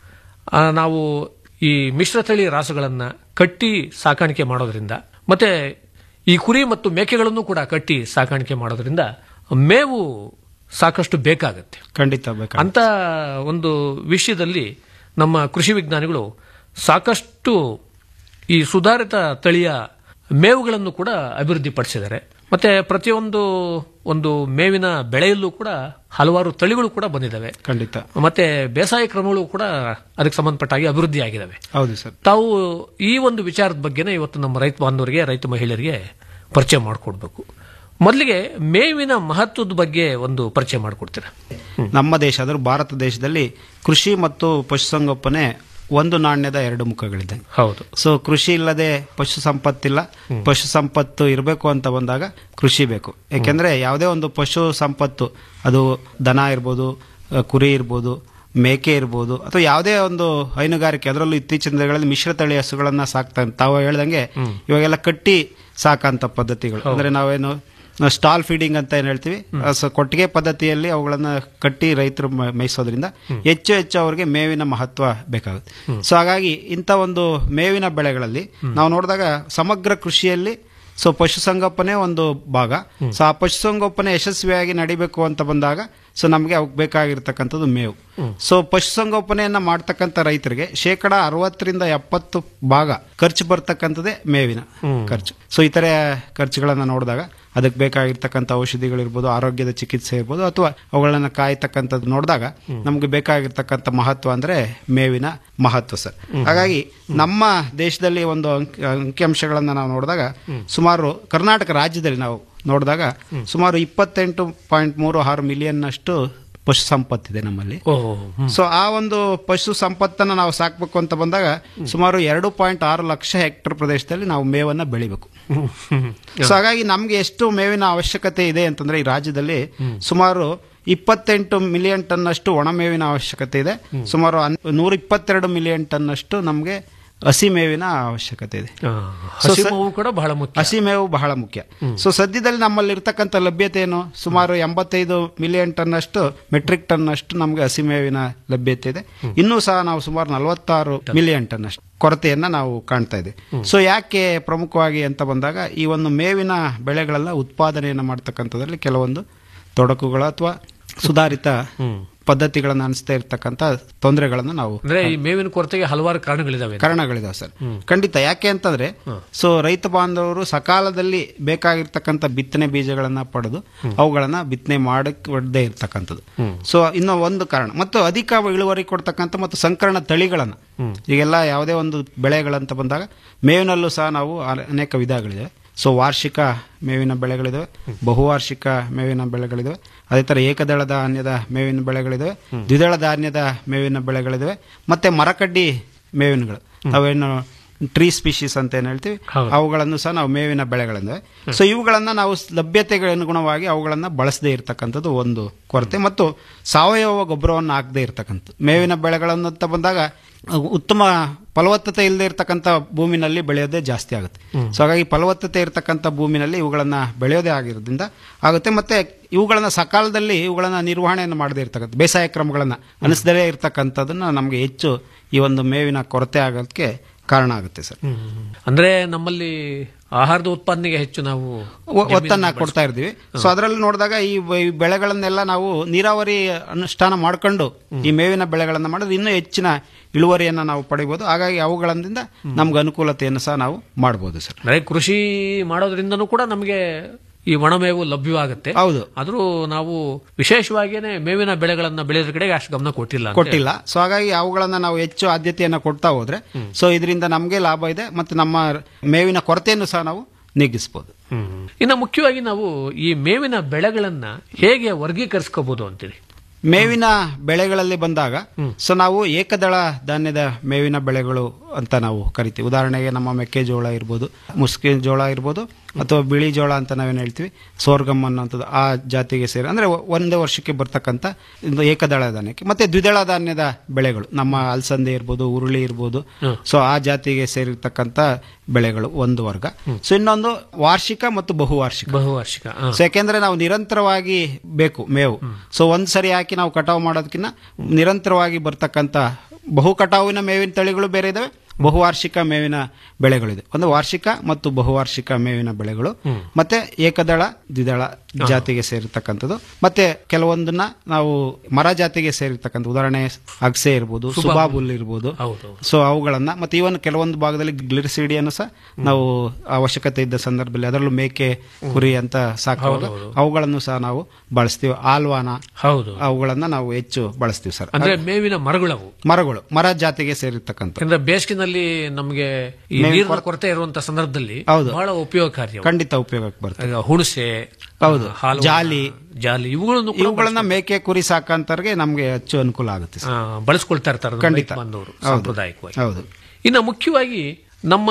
ಆ, ನಾವು ಈ ಮಿಶ್ರತಳಿ ರಾಸುಗಳನ್ನು ಕಟ್ಟಿ ಸಾಕಾಣಿಕೆ ಮಾಡೋದ್ರಿಂದ ಮತ್ತೆ ಈ ಕುರಿ ಮತ್ತು ಮೇಕೆಗಳನ್ನು ಕೂಡ ಕಟ್ಟಿ ಸಾಕಾಣಿಕೆ ಮಾಡೋದ್ರಿಂದ ಮೇವು ಸಾಕಷ್ಟು ಬೇಕಾಗುತ್ತೆ ಖಂಡಿತ ಬೇಕಾ ಅಂತ ಒಂದು ವಿಷಯದಲ್ಲಿ ನಮ್ಮ ಕೃಷಿ ವಿಜ್ಞಾನಿಗಳು ಸಾಕಷ್ಟು ಈ ಸುಧಾರಿತ ತಳಿಯ ಮೇವುಗಳನ್ನು ಕೂಡ ಅಭಿವೃದ್ಧಿಪಡಿಸಿದ್ದಾರೆ ಮತ್ತೆ ಪ್ರತಿಯೊಂದು ಒಂದು ಮೇವಿನ ಬೆಳೆಯಲ್ಲೂ ಕೂಡ ಹಲವಾರು ತಳಿಗಳು ಕೂಡ ಬಂದಿದ್ದಾವೆ ಖಂಡಿತ ಮತ್ತೆ ಬೇಸಾಯ ಕ್ರಮಗಳು ಕೂಡ ಅದಕ್ಕೆ ಸಂಬಂಧಪಟ್ಟ ಹಾಗೆ ಅಭಿವೃದ್ಧಿ ಆಗಿದ್ದಾವೆ ಹೌದು ಸರ್ ತಾವು ಈ ಒಂದು ವಿಚಾರದ ಬಗ್ಗೆನೇ ಇವತ್ತು ನಮ್ಮ ರೈತ ಬಾಂಧವರಿಗೆ ರೈತ ಮಹಿಳೆಯರಿಗೆ ಪರಿಚಯ ಮಾಡಿಕೊಡ್ಬೇಕು ಮೊದಲಿಗೆ ಮೇವಿನ ಮಹತ್ವದ ಬಗ್ಗೆ ಒಂದು ಪರಿಚಯ ಮಾಡಿಕೊಡ್ತೀರಾ ನಮ್ಮ ದೇಶ ಅಂದ್ರೆ ಭಾರತ ದೇಶದಲ್ಲಿ ಕೃಷಿ ಮತ್ತು ಪಶುಸಂಗೋಪನೆ ಒಂದು ನಾಣ್ಯದ ಎರಡು ಮುಖಗಳಿದೆ ಹೌದು ಸೊ ಕೃಷಿ ಇಲ್ಲದೆ ಪಶು ಸಂಪತ್ತಿಲ್ಲ ಪಶು ಸಂಪತ್ತು ಇರಬೇಕು ಅಂತ ಬಂದಾಗ ಕೃಷಿ ಬೇಕು ಯಾಕೆಂದ್ರೆ ಯಾವುದೇ ಒಂದು ಪಶು ಸಂಪತ್ತು ಅದು ದನ ಇರ್ಬೋದು ಅ, ಕುರಿ ಇರ್ಬೋದು ಮೇಕೆ ಇರ್ಬೋದು ಅಥವಾ ಯಾವುದೇ ಒಂದು ಹೈನುಗಾರಿಕೆ ಅದರಲ್ಲೂ ಇತ್ತೀಚಿನ ದಿನಗಳಲ್ಲಿ ಮಿಶ್ರತಳಿ ಹಸುಗಳನ್ನ ಸಾಕ್ತಾ ತಾವು ಹೇಳ್ದಂಗೆ ಇವಾಗೆಲ್ಲ ಕಟ್ಟಿ ಸಾಕಂತ ಪದ್ಧತಿಗಳು ಅಂದ್ರೆ ನಾವೇನು ಸ್ಟಾಲ್ ಫೀಡಿಂಗ್ ಅಂತ ಏನ್ ಹೇಳ್ತೀವಿ ಆ, ಸೊ ಕೊಟ್ಟಿಗೆ ಪದ್ಧತಿಯಲ್ಲಿ ಅವುಗಳನ್ನ ಕಟ್ಟಿ ರೈತರು ಮ- ಮೇಯಿಸೋದ್ರಿಂದ ಹೆಚ್ಚು ಹೆಚ್ಚು ಅವರಿಗೆ ಮೇವಿನ ಮಹತ್ವ ಬೇಕಾಗುತ್ತೆ ಸೊ ಹಾಗಾಗಿ ಇಂಥ ಒಂದು ಮೇವಿನ ಬೆಳೆಗಳಲ್ಲಿ ನಾವು ನೋಡಿದಾಗ ಸಮಗ್ರ ಕೃಷಿಯಲ್ಲಿ ಸೊ ಪಶುಸಂಗೋಪನೆ ಒಂದು ಭಾಗ ಸೊ ಆ ಪಶುಸಂಗೋಪನೆ ಯಶಸ್ವಿಯಾಗಿ ನಡಿಬೇಕು ಅಂತ ಬಂದಾಗ ಸೊ ನಮಗೆ ಅವಕ್ಕೆ ಬೇಕಾಗಿರ್ತಕ್ಕಂಥದ್ದು ಮೇವು ಸೊ ಪಶುಸಂಗೋಪನೆಯನ್ನ ಮಾಡ್ತಕ್ಕಂಥ ರೈತರಿಗೆ ಶೇಕಡ ಅರವತ್ತರಿಂದ ಎಪ್ಪತ್ತು ಭಾಗ ಖರ್ಚು ಬರ್ತಕ್ಕಂಥದ್ದೇ ಮೇವಿನ ಖರ್ಚು ಸೊ ಇತರೆ ಖರ್ಚುಗಳನ್ನ ನೋಡಿದಾಗ ಅದಕ್ಕೆ ಬೇಕಾಗಿರ್ತಕ್ಕಂಥ ಔಷಧಿಗಳಿರ್ಬೋದು ಆರೋಗ್ಯದ ಚಿಕಿತ್ಸೆ ಇರ್ಬೋದು ಅಥವಾ ಅವುಗಳನ್ನ ಕಾಯ್ತಕ್ಕಂಥದ್ದು ನೋಡಿದಾಗ ನಮ್ಗೆ ಬೇಕಾಗಿರ್ತಕ್ಕಂಥ ಮಹತ್ವ ಅಂದ್ರೆ ಮೇವಿನ ಮಹತ್ವ ಸರ್ ಹಾಗಾಗಿ ನಮ್ಮ ದೇಶದಲ್ಲಿ ಒಂದು ಅಂಕಿ ಅಂಕಿಅಂಶಗಳನ್ನ ನಾವು ನೋಡಿದಾಗ ಸುಮಾರು ಕರ್ನಾಟಕ ರಾಜ್ಯದಲ್ಲಿ ನಾವು ನೋಡಿದಾಗ ಸುಮಾರು ಇಪ್ಪತ್ತೆಂಟು ಪಾಯಿಂಟ್ ಮೂರು ಆರು ಮಿಲಿಯನ್ ಅಷ್ಟು ಪಶು ಸಂಪತ್ತಿದೆ ನಮ್ಮಲ್ಲಿ ಸೊ ಆ ಒಂದು ಪಶು ಸಂಪತ್ತನ್ನು ನಾವು ಸಾಕ್ಬೇಕು ಅಂತ ಬಂದಾಗ ಸುಮಾರು ಎರಡು ಪಾಯಿಂಟ್ ಆರು ಲಕ್ಷ ಹೆಕ್ಟರ್ ಪ್ರದೇಶದಲ್ಲಿ ನಾವು ಮೇವನ್ನ ಬೆಳಿಬೇಕು ಸೊ ಹಾಗಾಗಿ ನಮ್ಗೆ ಎಷ್ಟು ಮೇವಿನ ಅವಶ್ಯಕತೆ ಇದೆ ಅಂತಂದ್ರೆ ಈ ರಾಜ್ಯದಲ್ಲಿ ಸುಮಾರು ಇಪ್ಪತ್ತೆಂಟು ಮಿಲಿಯನ್ ಟನ್ ಅಷ್ಟು ಒಣಮೇವಿನ ಅವಶ್ಯಕತೆ ಇದೆ ಸುಮಾರು ನೂರ ಇಪ್ಪತ್ತೆರಡು ಮಿಲಿಯನ್ ಟನ್ ಅಷ್ಟು ನಮಗೆ ಹಸಿ ಮೇವಿನ ಅವಶ್ಯಕತೆ ಇದೆ So, ಹಸಿ ಸ- ಮೇವು ಕೂಡ ಬಹಳ ಮುಖ್ಯ ಹಸಿ ಮೇವು ಬಹಳ ಮುಖ್ಯ ಸೊ ಸದ್ಯದಲ್ಲಿ ನಮ್ಮಲ್ಲಿ ಇರ್ತಕ್ಕಂಥ ಲಭ್ಯತೆ ಏನು ಸುಮಾರು ಎಂಬತ್ತೈದು ಮಿಲಿಯನ್ ಟನ್ ಅಷ್ಟು ಮೆಟ್ರಿಕ್ ಟನ್ ಅಷ್ಟು ನಮಗೆ ಹಸಿ ಮೇವಿನ ಲಭ್ಯತೆ ಇದೆ ಇನ್ನೂ ಸಹ ನಾವು ಸುಮಾರು ನಲವತ್ತಾರು ಮಿಲಿಯನ್ ಟನ್ ಅಷ್ಟು ಕೊರತೆಯನ್ನ ನಾವು ಕಾಣ್ತಾ ಇದ್ದೀವಿ ಸೊ ಯಾಕೆ ಪ್ರಮುಖವಾಗಿ ಅಂತ ಬಂದಾಗ ಈ ಒಂದು ಮೇವಿನ ಬೆಳೆಗಳೆಲ್ಲ ಉತ್ಪಾದನೆಯನ್ನು ಮಾಡ್ತಕ್ಕಂಥದ್ರಲ್ಲಿ ಕೆಲವೊಂದು ತೊಡಕುಗಳು ಅಥವಾ ಸುಧಾರಿತ ಪದ್ಧತಿಗಳನ್ನು ಅನಿಸ್ತಾ ಇರ್ತಕ್ಕಂಥ ತೊಂದರೆಗಳನ್ನು ನಾವು ಅಂದ್ರೆ ಈ ಮೇವಿನ ಕೊರತೆಗೆ ಹಲವಾರು ಕಾರಣಗಳಿದಾವೆ ಕಾರಣಗಳಿದಾವೆ ಸರ್ ಖಂಡಿತ ಯಾಕೆ ಅಂತಂದ್ರೆ ಸೊ ರೈತ ಬಾಂಧವರು ಸಕಾಲದಲ್ಲಿ ಬೇಕಾಗಿರ್ತಕ್ಕಂಥ ಬಿತ್ತನೆ ಬೀಜಗಳನ್ನ ಪಡೆದು ಅವುಗಳನ್ನ ಬಿತ್ತನೆ ಮಾಡದೇ ಇರ್ತಕ್ಕಂಥದ್ದು ಸೊ ಇನ್ನು ಒಂದು ಕಾರಣ ಮತ್ತು ಅಧಿಕ ಇಳುವರಿ ಕೊಡ್ತಕ್ಕಂಥ ಮತ್ತು ಸಂಕರಣ ತಳಿಗಳನ್ನ ಈಗೆಲ್ಲ ಯಾವುದೇ ಒಂದು ಬೆಳೆಗಳಂತ ಬಂದಾಗ ಮೇವಿನಲ್ಲೂ ಸಹ ನಾವು ಅ- ಅನೇಕ ವಿಧಗಳಿವೆ ಸೊ ವಾರ್ಷಿಕ ಮೇವಿನ ಬೆಳೆಗಳಿದಾವೆ ಬಹುವಾರ್ಷಿಕ ಮೇವಿನ ಬೆಳೆಗಳಿದಾವೆ ಅದೇ ಥರ ಏಕದಳ ಧಾನ್ಯದ ಮೇವಿನ ಬೆಳೆಗಳಿದಾವೆ ದ್ವಿದಳ ಧಾನ್ಯದ ಮೇವಿನ ಬೆಳೆಗಳಿದಾವೆ ಮತ್ತೆ ಮರಕಡ್ಡಿ ಮೇವಿನಗಳು ನಾವೇನು ಟ್ರೀ ಸ್ಪೀಶೀಸ್ ಅಂತ ಏನು ಹೇಳ್ತೀವಿ ಅವುಗಳನ್ನು ಸಹ ನಾವು ಮೇವಿನ ಬೆಳೆಗಳಿದ್ದಾವೆ ಸೊ ಇವುಗಳನ್ನ ನಾವು ಲಭ್ಯತೆಗೆ ಅನುಗುಣವಾಗಿ ಅವುಗಳನ್ನ ಬಳಸದೇ ಇರತಕ್ಕಂಥದ್ದು ಒಂದು ಕೊರತೆ ಮತ್ತು ಸಾವಯವ ಗೊಬ್ಬರವನ್ನು ಹಾಕದೇ ಇರತಕ್ಕಂಥದ್ದು ಮೇವಿನ ಬೆಳೆಗಳನ್ನು ಅಂತ ಬಂದಾಗ ಅವು ಉತ್ತಮ ಫಲವತ್ತತೆ ಇಲ್ಲದೆ ಇರತಕ್ಕಂಥ ಭೂಮಿನಲ್ಲಿ ಬೆಳೆಯೋದೇ ಜಾಸ್ತಿ ಆಗುತ್ತೆ ಸೊ ಹಾಗಾಗಿ ಫಲವತ್ತತೆ ಇರತಕ್ಕಂಥ ಭೂಮಿನಲ್ಲಿ ಇವುಗಳನ್ನ ಬೆಳೆಯೋದೇ ಆಗಿರೋದ್ರಿಂದ ಆಗುತ್ತೆ ಮತ್ತೆ ಇವುಗಳನ್ನ ಸಕಾಲದಲ್ಲಿ ಇವುಗಳನ್ನ ನಿರ್ವಹಣೆಯನ್ನು ಮಾಡದೇ ಇರ್ತಕ್ಕಂಥ ಬೇಸಾಯ ಕ್ರಮಗಳನ್ನ ಅನಿಸದೇ ಇರತಕ್ಕಂಥದ್ದನ್ನ ನಮಗೆ ಹೆಚ್ಚು ಈ ಒಂದು ಮೇವಿನ ಕೊರತೆ ಆಗೋದಕ್ಕೆ ಕಾರಣ ಆಗುತ್ತೆ ಸರ್ ಅಂದ್ರೆ ನಮ್ಮಲ್ಲಿ ಆಹಾರದ ಉತ್ಪಾದನೆಗೆ ಹೆಚ್ಚು ನಾವು ಒ- ಒತ್ತನ್ನ ಕೊಡ್ತಾ ಇರ್ತೀವಿ ಸೊ ಅದರಲ್ಲಿ ನೋಡಿದಾಗ ಈ ಬ- ಈ ಬೆಳೆಗಳನ್ನೆಲ್ಲ ನಾವು ನೀರಾವರಿ ಅನುಷ್ಠಾನ ಮಾಡ್ಕೊಂಡು ಈ ಮೇವಿನ ಬೆಳೆಗಳನ್ನ ಮಾಡಿದ್ರೆ ಇನ್ನೂ ಹೆಚ್ಚಿನ ಇಳುವರಿಯನ್ನ ನಾವು ಪಡಿಬಹುದು ಹಾಗಾಗಿ ಅವುಗಳಿಂದ ನಮ್ಗೆ ಅನುಕೂಲತೆಯನ್ನು ಸಹ ನಾವು ಮಾಡಬಹುದು ಸರ್ ಅಂದ್ರೆ ಕೃಷಿ ಮಾಡೋದ್ರಿಂದನೂ ಕೂಡ ನಮಗೆ ಈ ಒಣಮೇವು ಲಭ್ಯವಾಗುತ್ತೆ ಹೌದು ಆದ್ರೂ ನಾವು ವಿಶೇಷವಾಗಿಯೇ ಮೇವಿನ ಬೆಳೆಗಳನ್ನ ಬೆಳೆಯೋದ್ರ ಕಡೆಗೆ ಅಷ್ಟು ಗಮನ ಕೊಟ್ಟಿಲ್ಲ ಅಂತ ಕೊಟ್ಟಿಲ್ಲ ಸೊ ಹಾಗಾಗಿ ಅವುಗಳನ್ನ ನಾವು ಹೆಚ್ಚು ಆದ್ಯತೆಯನ್ನ ಕೊಡ್ತಾ ಹೋದ್ರೆ ಸೊ ಇದರಿಂದ ನಮಗೆ ಲಾಭ ಇದೆ ಮತ್ತು ನಮ್ಮ ಮೇವಿನ ಕೊರತೆಯನ್ನು ಸಹ ನಾವು ನೀಗಿಸಬಹುದು ಇನ್ನು ಮುಖ್ಯವಾಗಿ ನಾವು ಈ ಮೇವಿನ ಬೆಳೆಗಳನ್ನ ಹೇಗೆ ವರ್ಗೀಕರಿಸ್ಕೋಬಹುದು ಅಂತೀರಿ ಮೇವಿನ ಬೆಳೆಗಳಲ್ಲಿ ಬಂದಾಗ ಸೊ ನಾವು ಏಕದಳ ಧಾನ್ಯದ ಮೇವಿನ ಬೆಳೆಗಳು ಅಂತ ನಾವು ಕರಿತೀವಿ ಉದಾಹರಣೆಗೆ ನಮ್ಮ ಮೆಕ್ಕೆಜೋಳ ಇರ್ಬೋದು ಮುಸ್ಕಿನ ಜೋಳ ಇರ್ಬೋದು ಅಥವಾ ಬಿಳಿ ಜೋಳ ಅಂತ ನಾವೇನು ಹೇಳ್ತೀವಿ ಸೋರ್ಗಮ್ ಅನ್ನೋಂಥದ್ದು ಆ ಜಾತಿಗೆ ಸೇರಿ ಅಂದ್ರೆ ಒ- ಒಂದೇ ವರ್ಷಕ್ಕೆ ಬರ್ತಕ್ಕಂಥ ಒಂದು ಏಕದಳ ಧಾನ್ಯಕ್ಕೆ ಮತ್ತೆ ದ್ವಿದಳ ಧಾನ್ಯದ ಬೆಳೆಗಳು ನಮ್ಮ ಅಲಸಂದೆ ಇರ್ಬೋದು ಉರುಳಿ ಇರ್ಬೋದು ಸೊ ಆ ಜಾತಿಗೆ ಸೇರಿರ್ತಕ್ಕಂಥ ಬೆಳೆಗಳು ಒಂದು ವರ್ಗ ಸೊ ಇನ್ನೊಂದು ವಾರ್ಷಿಕ ಮತ್ತು ಬಹುವಾರ್ಷಿಕ ಬಹುವಾರ್ಷಿಕ ಸೊ ಯಾಕೆಂದ್ರೆ ನಾವು ನಿರಂತರವಾಗಿ ಬೇಕು ಮೇವು ಸೊ ಒಂದ್ ಸರಿ ಹಾಕಿ ನಾವು ಕಟಾವು ಮಾಡೋದಕ್ಕಿಂತ ನಿರಂತರವಾಗಿ ಬರ್ತಕ್ಕಂಥ ಬಹು ಕಟಾವಿನ ಮೇವಿನ ತಳಿಗಳು ಬೇರೆ ಇದಾವೆ ಬಹುವಾರ್ಷಿಕ ಮೇವಿನ ಬೆಳೆಗಳಿದೆ ಒಂದು ವಾರ್ಷಿಕ ಮತ್ತು ಬಹುವಾರ್ಷಿಕ ಮೇವಿನ ಬೆಳೆಗಳು ಮತ್ತೆ ಏಕದಳ ದ್ವಿದಳ ಜಾತಿಗೆ ಸೇರಿರ್ತಕ್ಕಂಥದ್ದು ಮತ್ತೆ ಕೆಲವೊಂದನ್ನ ನಾವು ಮರ ಜಾತಿಗೆ ಸೇರಿರ್ತಕ್ಕಂಥ ಉದಾಹರಣೆ ಅಗಸೆ ಇರ್ಬೋದು ಸುಬಾಬುಲ್ ಇರ್ಬೋದು ಸೊ ಅವುಗಳನ್ನ ಮತ್ತೆ ಇವನ್ ಕೆಲವೊಂದು ಭಾಗದಲ್ಲಿ ಗ್ಲಿರಿಸಿಡಿಯನ್ನು ಸಹ ನಾವು ಅವಶ್ಯಕತೆ ಇದ್ದ ಸಂದರ್ಭದಲ್ಲಿ ಅದರಲ್ಲೂ ಮೇಕೆ ಕುರಿ ಅಂತ ಸಾಕುವಾಗ ಹೌದು, ಹೌದು. ಅವುಗಳನ್ನು ಸಹ ನಾವು ಬಳಸ್ತೀವಿ ಆಲ್ವಾನ ಹೌದು ಅವುಗಳನ್ನ ನಾವು ಹೆಚ್ಚು ಬಳಸ್ತೀವಿ ಸರ್ ಅಂದ್ರೆ ಮೇವಿನ ಮರಗಳವು ಮರಗಳು ಮರ ಜಾತಿಗೆ ಸೇರಿರ್ತಕ್ಕಂಥ ಯಾಕಂದ್ರೆ ಬೇಸಿಗೆನಲ್ಲಿ ನಮಗೆ ಈ ಮೇವಿನ ನೀರಿನ ಕೊರ- ಕೊರತೆ ಇರುವಂತ ಸಂದರ್ಭದಲ್ಲಿ ಹೌದು. ಬಹಳ ಉಪಯೋಗಕಾರಿ ಅವು. ಖಂಡಿತ ಉಪಯೋಗಕ್ಕೆ ಬರ್ತದೆ ಈಗ ಹುಣಸೆ ಹೌದು ಹಾಲು ಜಾಲಿ ಜಾಲಿ ಇವುಗಳನ್ನು ಕೂಡ ಇವುಗಳನ್ನ ಮೇಕೆ ಕುರಿ ಸಾಕಂತವ್ರಿಗೆ ನಮಗೆ ಹೆಚ್ಚು ಅನುಕೂಲ ಆಗುತ್ತೆ ಸರ್. ಆ, ಬಳಸ್ಕೊಳ್ತಾ ಇರ್ತಾರೆ ನಮ್ಮ ಖಂಡಿತ. ರೈತ ಬಾಂಧವರು ಹೌದು. ಸಾಂಪ್ರದಾಯಿಕವಾಗಿ ಹೌದು ಇನ್ನು ಮುಖ್ಯವಾಗಿ ನಮ್ಮ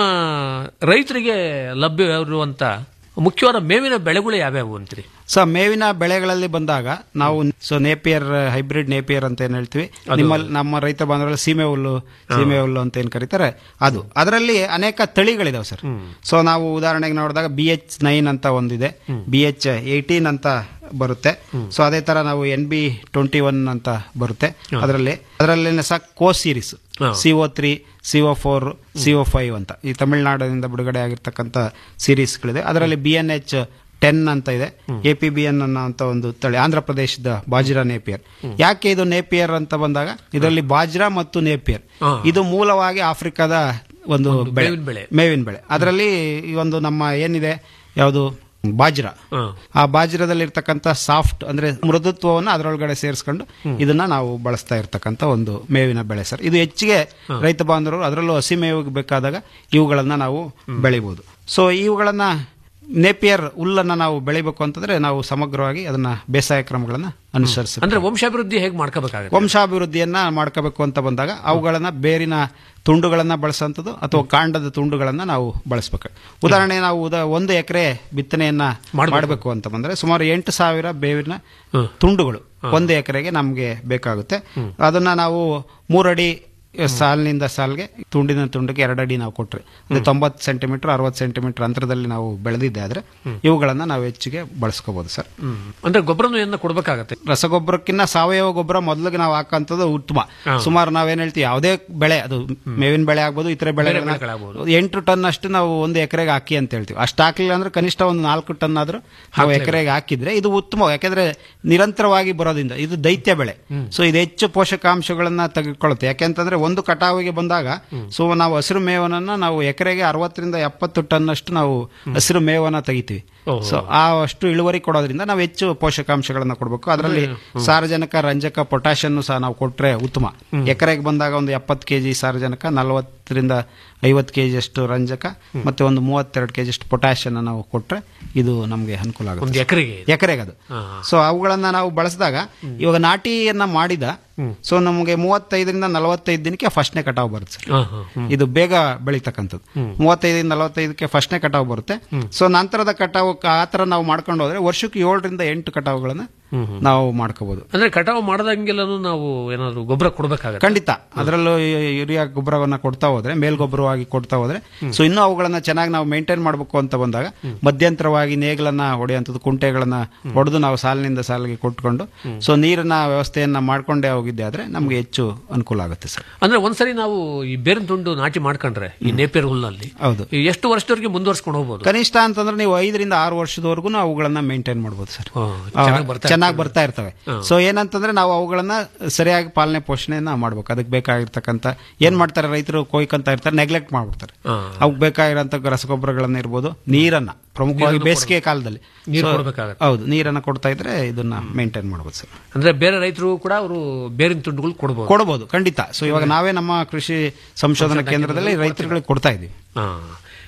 ರೈತರಿಗೆ ಲಭ್ಯವಿರುವಂತ ಮುಖ್ಯವಾದ ಮೇವಿನ ಬೆಳೆಗಳು ಯಾವ್ಯಾವು ಅಂತೀರಿ ಸೊ ಮೇವಿನ ಬೆಳೆಗಳಲ್ಲಿ ಬಂದಾಗ ನಾವು ಸೊ ನೇಪಿಯರ್ ಹೈಬ್ರಿಡ್ ನೇಪಿಯರ್ ಅಂತ ಏನ್ ಹೇಳ್ತೀವಿ ಅದು- ನಿಮ್ಮಲ್ಲಿ ನಮ್ಮ ರೈತ ಬಾಂಧವರಲ್ಲಿ ಸೀಮೆ ಹುಲ್ಲು ಸೀಮೆ ಹುಲ್ಲು ಅಂತ ಏನ್ ಕರೀತಾರೆ ಅದು ಅದರಲ್ಲಿ ಅನೇಕ ತಳಿಗಳಿದಾವೆ ಸರ್ ಸೊ ನಾವು ಉದಾಹರಣೆಗೆ ನೋಡಿದಾಗ ಬಿ ಎಚ್ ನೈನ್ ಅಂತ ಒಂದಿದೆ ಬಿ ಎಚ್ ಏಯ್ಟೀನ್ ಅಂತ ಬರುತ್ತೆ ಸೊ ಅದೇ ತರ ನಾವು ಎನ್ ಬಿ ಟ್ವೆಂಟಿ ಒನ್ ಅಂತ ಬರುತ್ತೆ ಅದರಲ್ಲಿ ಅದರಲ್ಲಿ ಸಹ Co series C O three C O four C O five ಅಂತ ಈ ತಮಿಳುನಾಡಿನಿಂದ ಬಿಡುಗಡೆ ಆಗಿರ್ತಕ್ಕಂಥ ಸೀರೀಸ್ಗಳಿದೆ ಅದರಲ್ಲಿ ಬಿ ಎನ್ ಎಚ್ ಟೆನ್ ಅಂತ ಇದೆ ಎ ಪಿ ಬಿ ಎನ್ ಅನ್ನೋ ಒಂದು ತಳಿ ಆಂಧ್ರ ಪ್ರದೇಶದ ಬಾಜ್ರಾ ನೇಪಿಯರ್ ಯಾಕೆ ಇದು ನೇಪಿಯರ್ ಅಂತ ಬಂದಾಗ ಇದರಲ್ಲಿ ಬಾಜ್ರಾ ಮತ್ತು ನೇಪಿಯರ್ ಹಾ. ಇದು ಮೂಲವಾಗಿ ಆಫ್ರಿಕಾದ ಒಂದು ಬೆಳೆ ಮೇವಿನ ಬೆಳೆ. ಮೇವಿನ ಬೆಳೆ ಅದರಲ್ಲಿ ಈ ಒಂದು ನಮ್ಮ ಏನಿದೆ ಯಾವುದು ಬಾಜ್ರಾ ಆ ಬಾಜ್ರದಲ್ಲಿ ಇರ್ತಕ್ಕಂಥ ಸಾಫ್ಟ್ ಅಂದ್ರೆ ಮೃದುತ್ವವನ್ನು ಅದರೊಳಗಡೆ ಸೇರಿಸ್ಕೊಂಡು ಇದನ್ನ ನಾವು ಬಳಸ್ತಾ ಇರ್ತಕ್ಕಂಥ ಒಂದು ಮೇವಿನ ಬೆಳೆ ಸರ್ ಇದು ಹೆಚ್ಚಿಗೆ ರೈತ ಬಾಂಧವರು ಅದರಲ್ಲೂ ಹಸಿ ಮೇವಿಗೆ ಬೇಕಾದಾಗ ಇವುಗಳನ್ನ ನಾವು ಬೆಳಿಬಹುದು ಸೊ ಇವುಗಳನ್ನ ನೇಪಿಯರ್ ಹುಲ್ಲನ್ನ ನಾವು ಬೆಳಿಬೇಕು ಅಂತಂದ್ರೆ ನಾವು ಸಮಗ್ರವಾಗಿ ಅದನ್ನ ಬೇಸಾಯ ಕ್ರಮಗಳನ್ನ ಅನುಸರಿಸ ಅಂದ್ರೆ ವಂಶಾಭಿವೃದ್ಧಿ ಹೇಗೆ ಮಾಡ್ಕೋಬೇಕಾಗುತ್ತೆ ವಂಶಾಭಿವೃದ್ಧಿಯನ್ನ ಮಾಡ್ಕೋಬೇಕು ಅಂತ ಬಂದಾಗ ಅವುಗಳನ್ನ ಬೇರಿನ ತುಂಡುಗಳನ್ನ ಬಳಸುವಂಥದ್ದು ಅಥವಾ ಕಾಂಡದ ತುಂಡುಗಳನ್ನ ನಾವು ಬಳಸಬೇಕು ಉದಾಹರಣೆ ನಾವು ಉದಾ- ಒಂದು ಎಕರೆ ಬಿತ್ತನೆಯನ್ನ ಮಾಡಬೇಕು ಅಂತ ಬಂದ್ರೆ ಸುಮಾರು ಎಂಟು ಸಾವಿರ ಬೇವಿನ ತುಂಡುಗಳು ಒಂದು ಎಕರೆಗೆ ನಮಗೆ ಬೇಕಾಗುತ್ತೆ ಅದನ್ನ ನಾವು ಮೂರಡಿ ಸಾಲಿನಿಂದ ಸಾಲ್ಗೆ ತುಂಡಿನ ತುಂಡಿಗೆ ಎರಡಡಿ ನಾವು ಕೊಟ್ರೆ ಅಂದ್ರೆ ತೊಂಬತ್ತು ಸೆಂಟಿಮೀಟರ್ ಅರವತ್ತು ಸೆಂಟಿಮೀಟರ್ ಅಂತರದಲ್ಲಿ ನಾವು ಬೆಳೆದಿದ್ದೆ ಆದ್ರೆ ಇವುಗಳನ್ನ ನಾವು ಹೆಚ್ಚಿಗೆ ಬಳಸ್ಕೋಬಹುದು ಸರ್ ಅಂದ್ರೆ ಗೊಬ್ಬರನು ಏನ ಕೊಡ್ಬೇಕಾಗತ್ತೆ ರಸಗೊಬ್ಬರಕ್ಕಿಂತ ಸಾವಯವ ಗೊಬ್ಬರ ಮೊದಲಿಗೆ ನಾವು ಹಾಕಂತದ್ದು ಉತ್ತಮ ಸುಮಾರು ನಾವೇನ್ ಹೇಳ್ತೀವಿ ಯಾವುದೇ ಬೆಳೆ ಅದು ಮೇವಿನ ಬೆಳೆ ಆಗ್ಬೋದು ಇತರೆ ಬೆಳೆಗಳನ್ನ ಬೆಳೆಗಳಾಗ್ಬೋದು. ಎಂಟು ಟನ್ ಅಷ್ಟು ನಾವು ಒಂದು ಎಕರೆಗೆ ಹಾಕಿ ಅಂತ ಹೇಳ್ತೀವಿ ಅಷ್ಟು ಹಾಕ್ಲಿಲ್ಲ ಅಂದ್ರೆ ಕನಿಷ್ಠ ಒಂದು ನಾಲ್ಕು ಟನ್ ಆದ್ರೂ ನಾವು ಹಾಕ್ಲೇಬೇಕು. ಎಕರೆಗೆ ಹಾಕಿದ್ರೆ ಇದು ಉತ್ತಮ ಯಾಕೆಂದ್ರೆ ನಿರಂತರವಾಗಿ ಬರೋದ್ರಿಂದ ಇದು ದೈತ್ಯ ಬೆಳೆ ಸೊ ಇದು ಹೆಚ್ಚು ಪೋಷಕಾಂಶಗಳನ್ನ ತೆಗೆದುಕೊಳ್ಳುತ್ತೆ ಯಾಕೆಂತಂದ್ರೆ ಒಂದು ಕಟಾವಿಗೆ ಬಂದಾಗ ಸೊ ನಾವು ಹಸಿರು ಮೇವನನ್ನ ನಾವು ಎಕರೆಗೆ ಅರವತ್ತರಿಂದ ಎಪ್ಪತ್ತು ಟನ್ ಅಷ್ಟು ನಾವು ಹಸಿರು ಮೇವನ್ನ ತೆಗಿತೀವಿ ಓಹೋ. ಸೊ ಆ ಅಷ್ಟು ಇಳುವರಿ ಕೊಡೋದ್ರಿಂದ ನಾವು ಹೆಚ್ಚು ಪೋಷಕಾಂಶಗಳನ್ನ ಕೊಡಬೇಕು ಅದರಲ್ಲಿ ಸಾರಜನಕ ರಂಜಕ ಪೊಟ್ಯಾಷಿಯನ್ ಸಹ ನಾವು ಕೊಟ್ರೆ ಉತ್ತಮ ಎಕರೆಗೆ ಬಂದಾಗ ಒಂದು ಎಪ್ಪತ್ತು ಕೆಜಿ ಸಾರಜನಕ ನಲವತ್ತರಿಂದ ಐವತ್ತು ಕೆಜಿ ಅಷ್ಟು ರಂಜಕ ಮತ್ತೆ ಒಂದು ಮೂವತ್ತೆರಡು ಕೆಜಿ ಅಷ್ಟು ಪೊಟ್ಯಾಷಿಯನ್ ನಾವು ಕೊಟ್ರೆ ಇದು ನಮಗೆ ಅನುಕೂಲ ಒಂದು ಆಗುತ್ತೆ ಎಕರೆಗೆ ಎಕರೆಗೆ ಅದು ಹಾ. ಸೊ ಅವುಗಳನ್ನ ನಾವು ಬಳಸಿದಾಗ ಇವಾಗ ನಾಟಿಯನ್ನ ಮಾಡಿದ ಸೊ ನಮಗೆ ಮೂವತ್ತೈದರಿಂದ ನಲವತ್ತೈದು ದಿನಕ್ಕೆ ಫಸ್ಟ್ನೇ ಕಟಾವು ಬರುತ್ತೆ ಸರ್ ಹಾ, ಹಾ, ಹ್ಮ್. ಇದು ಬೇಗ ಬೆಳೀತಕ್ಕಂಥದ್ದು ಮೂವತ್ತೈದರಿಂದ ನಲವತ್ತೈದಕ್ಕೆ ಫಸ್ಟ್ನೇ ಕಟಾವು ಬರುತ್ತೆ ಸೊ ನಂತರದ ಕಟಾವು ಆ ಥರ ನಾವು ಮಾಡ್ಕೊಂಡು ಹೋದ್ರೆ ವರ್ಷಕ್ಕೆ ಏಳರಿಂದ ಎಂಟು ಕಟಾವುಗಳನ್ನ ನಾವು ಮಾಡ್ಕೋಬಹುದು ಅಂದ್ರೆ ಕಟಾವು ಮಾಡದಂಗೆಲ್ಲೂ ನಾವು ಏನಾದ್ರು ಗೊಬ್ಬರ ಕೊಡ್ಬೇಕಾಗತ್ತೆ ಖಂಡಿತ ಅದರಲ್ಲೂ ಈ ಯೂರಿಯಾ ಗೊಬ್ಬರವನ್ನ ಕೊಡ್ತಾ ಹೋದ್ರೆ ಮೇಲ್ಗೊಬ್ಬರವಾಗಿ ಕೊಡ್ತಾ ಹೋದ್ರೆ ಸೊ ಇನ್ನೂ ಅವುಗಳನ್ನ ಚೆನ್ನಾಗಿ ನಾವು ಮೇಂಟೈನ್ ಮಾಡಬೇಕು ಅಂತ ಬಂದಾಗ ಮಧ್ಯಂತರವಾಗಿ ನೇಗಳನ್ನ ಹೊಡೆಯುವಂಥದ್ದು ಕುಂಟೆಗಳನ್ನ ಹೊಡೆದು ನಾವು ಸಾಲಿನಿಂದ ಸಾಲಿಗೆ ಕೊಟ್ಕೊಂಡು ಸೊ ನೀರಿನ ವ್ಯವಸ್ಥೆಯನ್ನ ಮಾಡ್ಕೊಂಡೇ ಹೋಗಿದ್ದೆ ಆದ್ರೆ ನಮ್ಗೆ ಹೆಚ್ಚು ಅನುಕೂಲ ಆಗುತ್ತೆ ಸರ್ ಅಂದ್ರೆ ಒಂದ್ಸರಿ ನಾವು ಈ ಬೇರಿನ ತುಂಡು ನಾಟಿ ಮಾಡ್ಕೊಂಡ್ರೆ ಈ ನೇಪಿಯರ್ ಹುಲ್ನಲ್ಲಿ ಹೌದು ಈ ಎಷ್ಟು ವರ್ಷದವರೆಗೆ ಮುಂದುವರ್ಸ್ಕೊಂಡು ಹೋಗ್ಬೋದು ಕನಿಷ್ಠ ಅಂತಂದ್ರೆ ನೀವು ಐದರಿಂದ ಆರು ವರ್ಷದವರೆಗೂ ಅವುಗಳನ್ನ ಮೇಂಟೈನ್ ಮಾಡ್ಬೋದು ಸರ್ ಚೆನ್ನಾಗ್ ಬರ್ತಾ ಚೆನ್ನಾಗಿ ಬರ್ತಾ ಇರ್ತವೆ ಸೊ ಏನಂತಂದ್ರೆ ನಾವು ಅವುಗಳನ್ನ ಸರಿಯಾಗಿ ಪಾಲನೆ ಪೋಷಣೆಯನ್ನ ಮಾಡ್ಬೇಕು ಅದಕ್ಕೆ ಬೇಕಾಗಿರ್ತಕ್ಕಂಥ ಏನ್ ಮಾಡ್ತಾರೆ ರೈತರು ಕೊಯ್ಕೊಂತ ಇರ್ತಾರೆ ನೆಗ್ಲೆಕ್ಟ್ ಮಾಡ್ಬಿಡ್ತಾರೆ ಅವಕ್ಕೆ ಬೇಕಾಗಿರೋಂಥ ರಸಗೊಬ್ಬರಗಳನ್ನ ಇರ್ಬೋದು ನೀರನ್ನ ಪ್ರಮುಖವಾಗಿ ನೀರನ್ನು ಬೇಸಿಗೆ ಕಾಲದಲ್ಲಿ ನೀರು So, ಕೊಡ್ಬೇಕಾಗತ್ತೆ. ಹೌದು ನೀರನ್ನ ಕೊಡ್ತಾ ಇದ್ರೆ ಇದನ್ನ ಮೇಂಟೈನ್ ಮಾಡ್ಬೋದು ಸರ್ ಅಂದ್ರೆ ಬೇರೆ ರೈತರು ಕೂಡ ಅವರು ಬೇರಿನ ತುಂಡುಗಳು ಕೊಡಬಹುದು ಕೊಡಬಹುದು ಖಂಡಿತ ಸೊ ಇವಾಗ ನಾವೇ ನಮ್ಮ ಕೃಷಿ ಸಂಶೋಧನಾ ಕೇಂದ್ರದಲ್ಲಿ ರೈತರುಗಳಿಗೆ ಕೊಡ್ತಾ ಇದೀವಿ ಹಾ.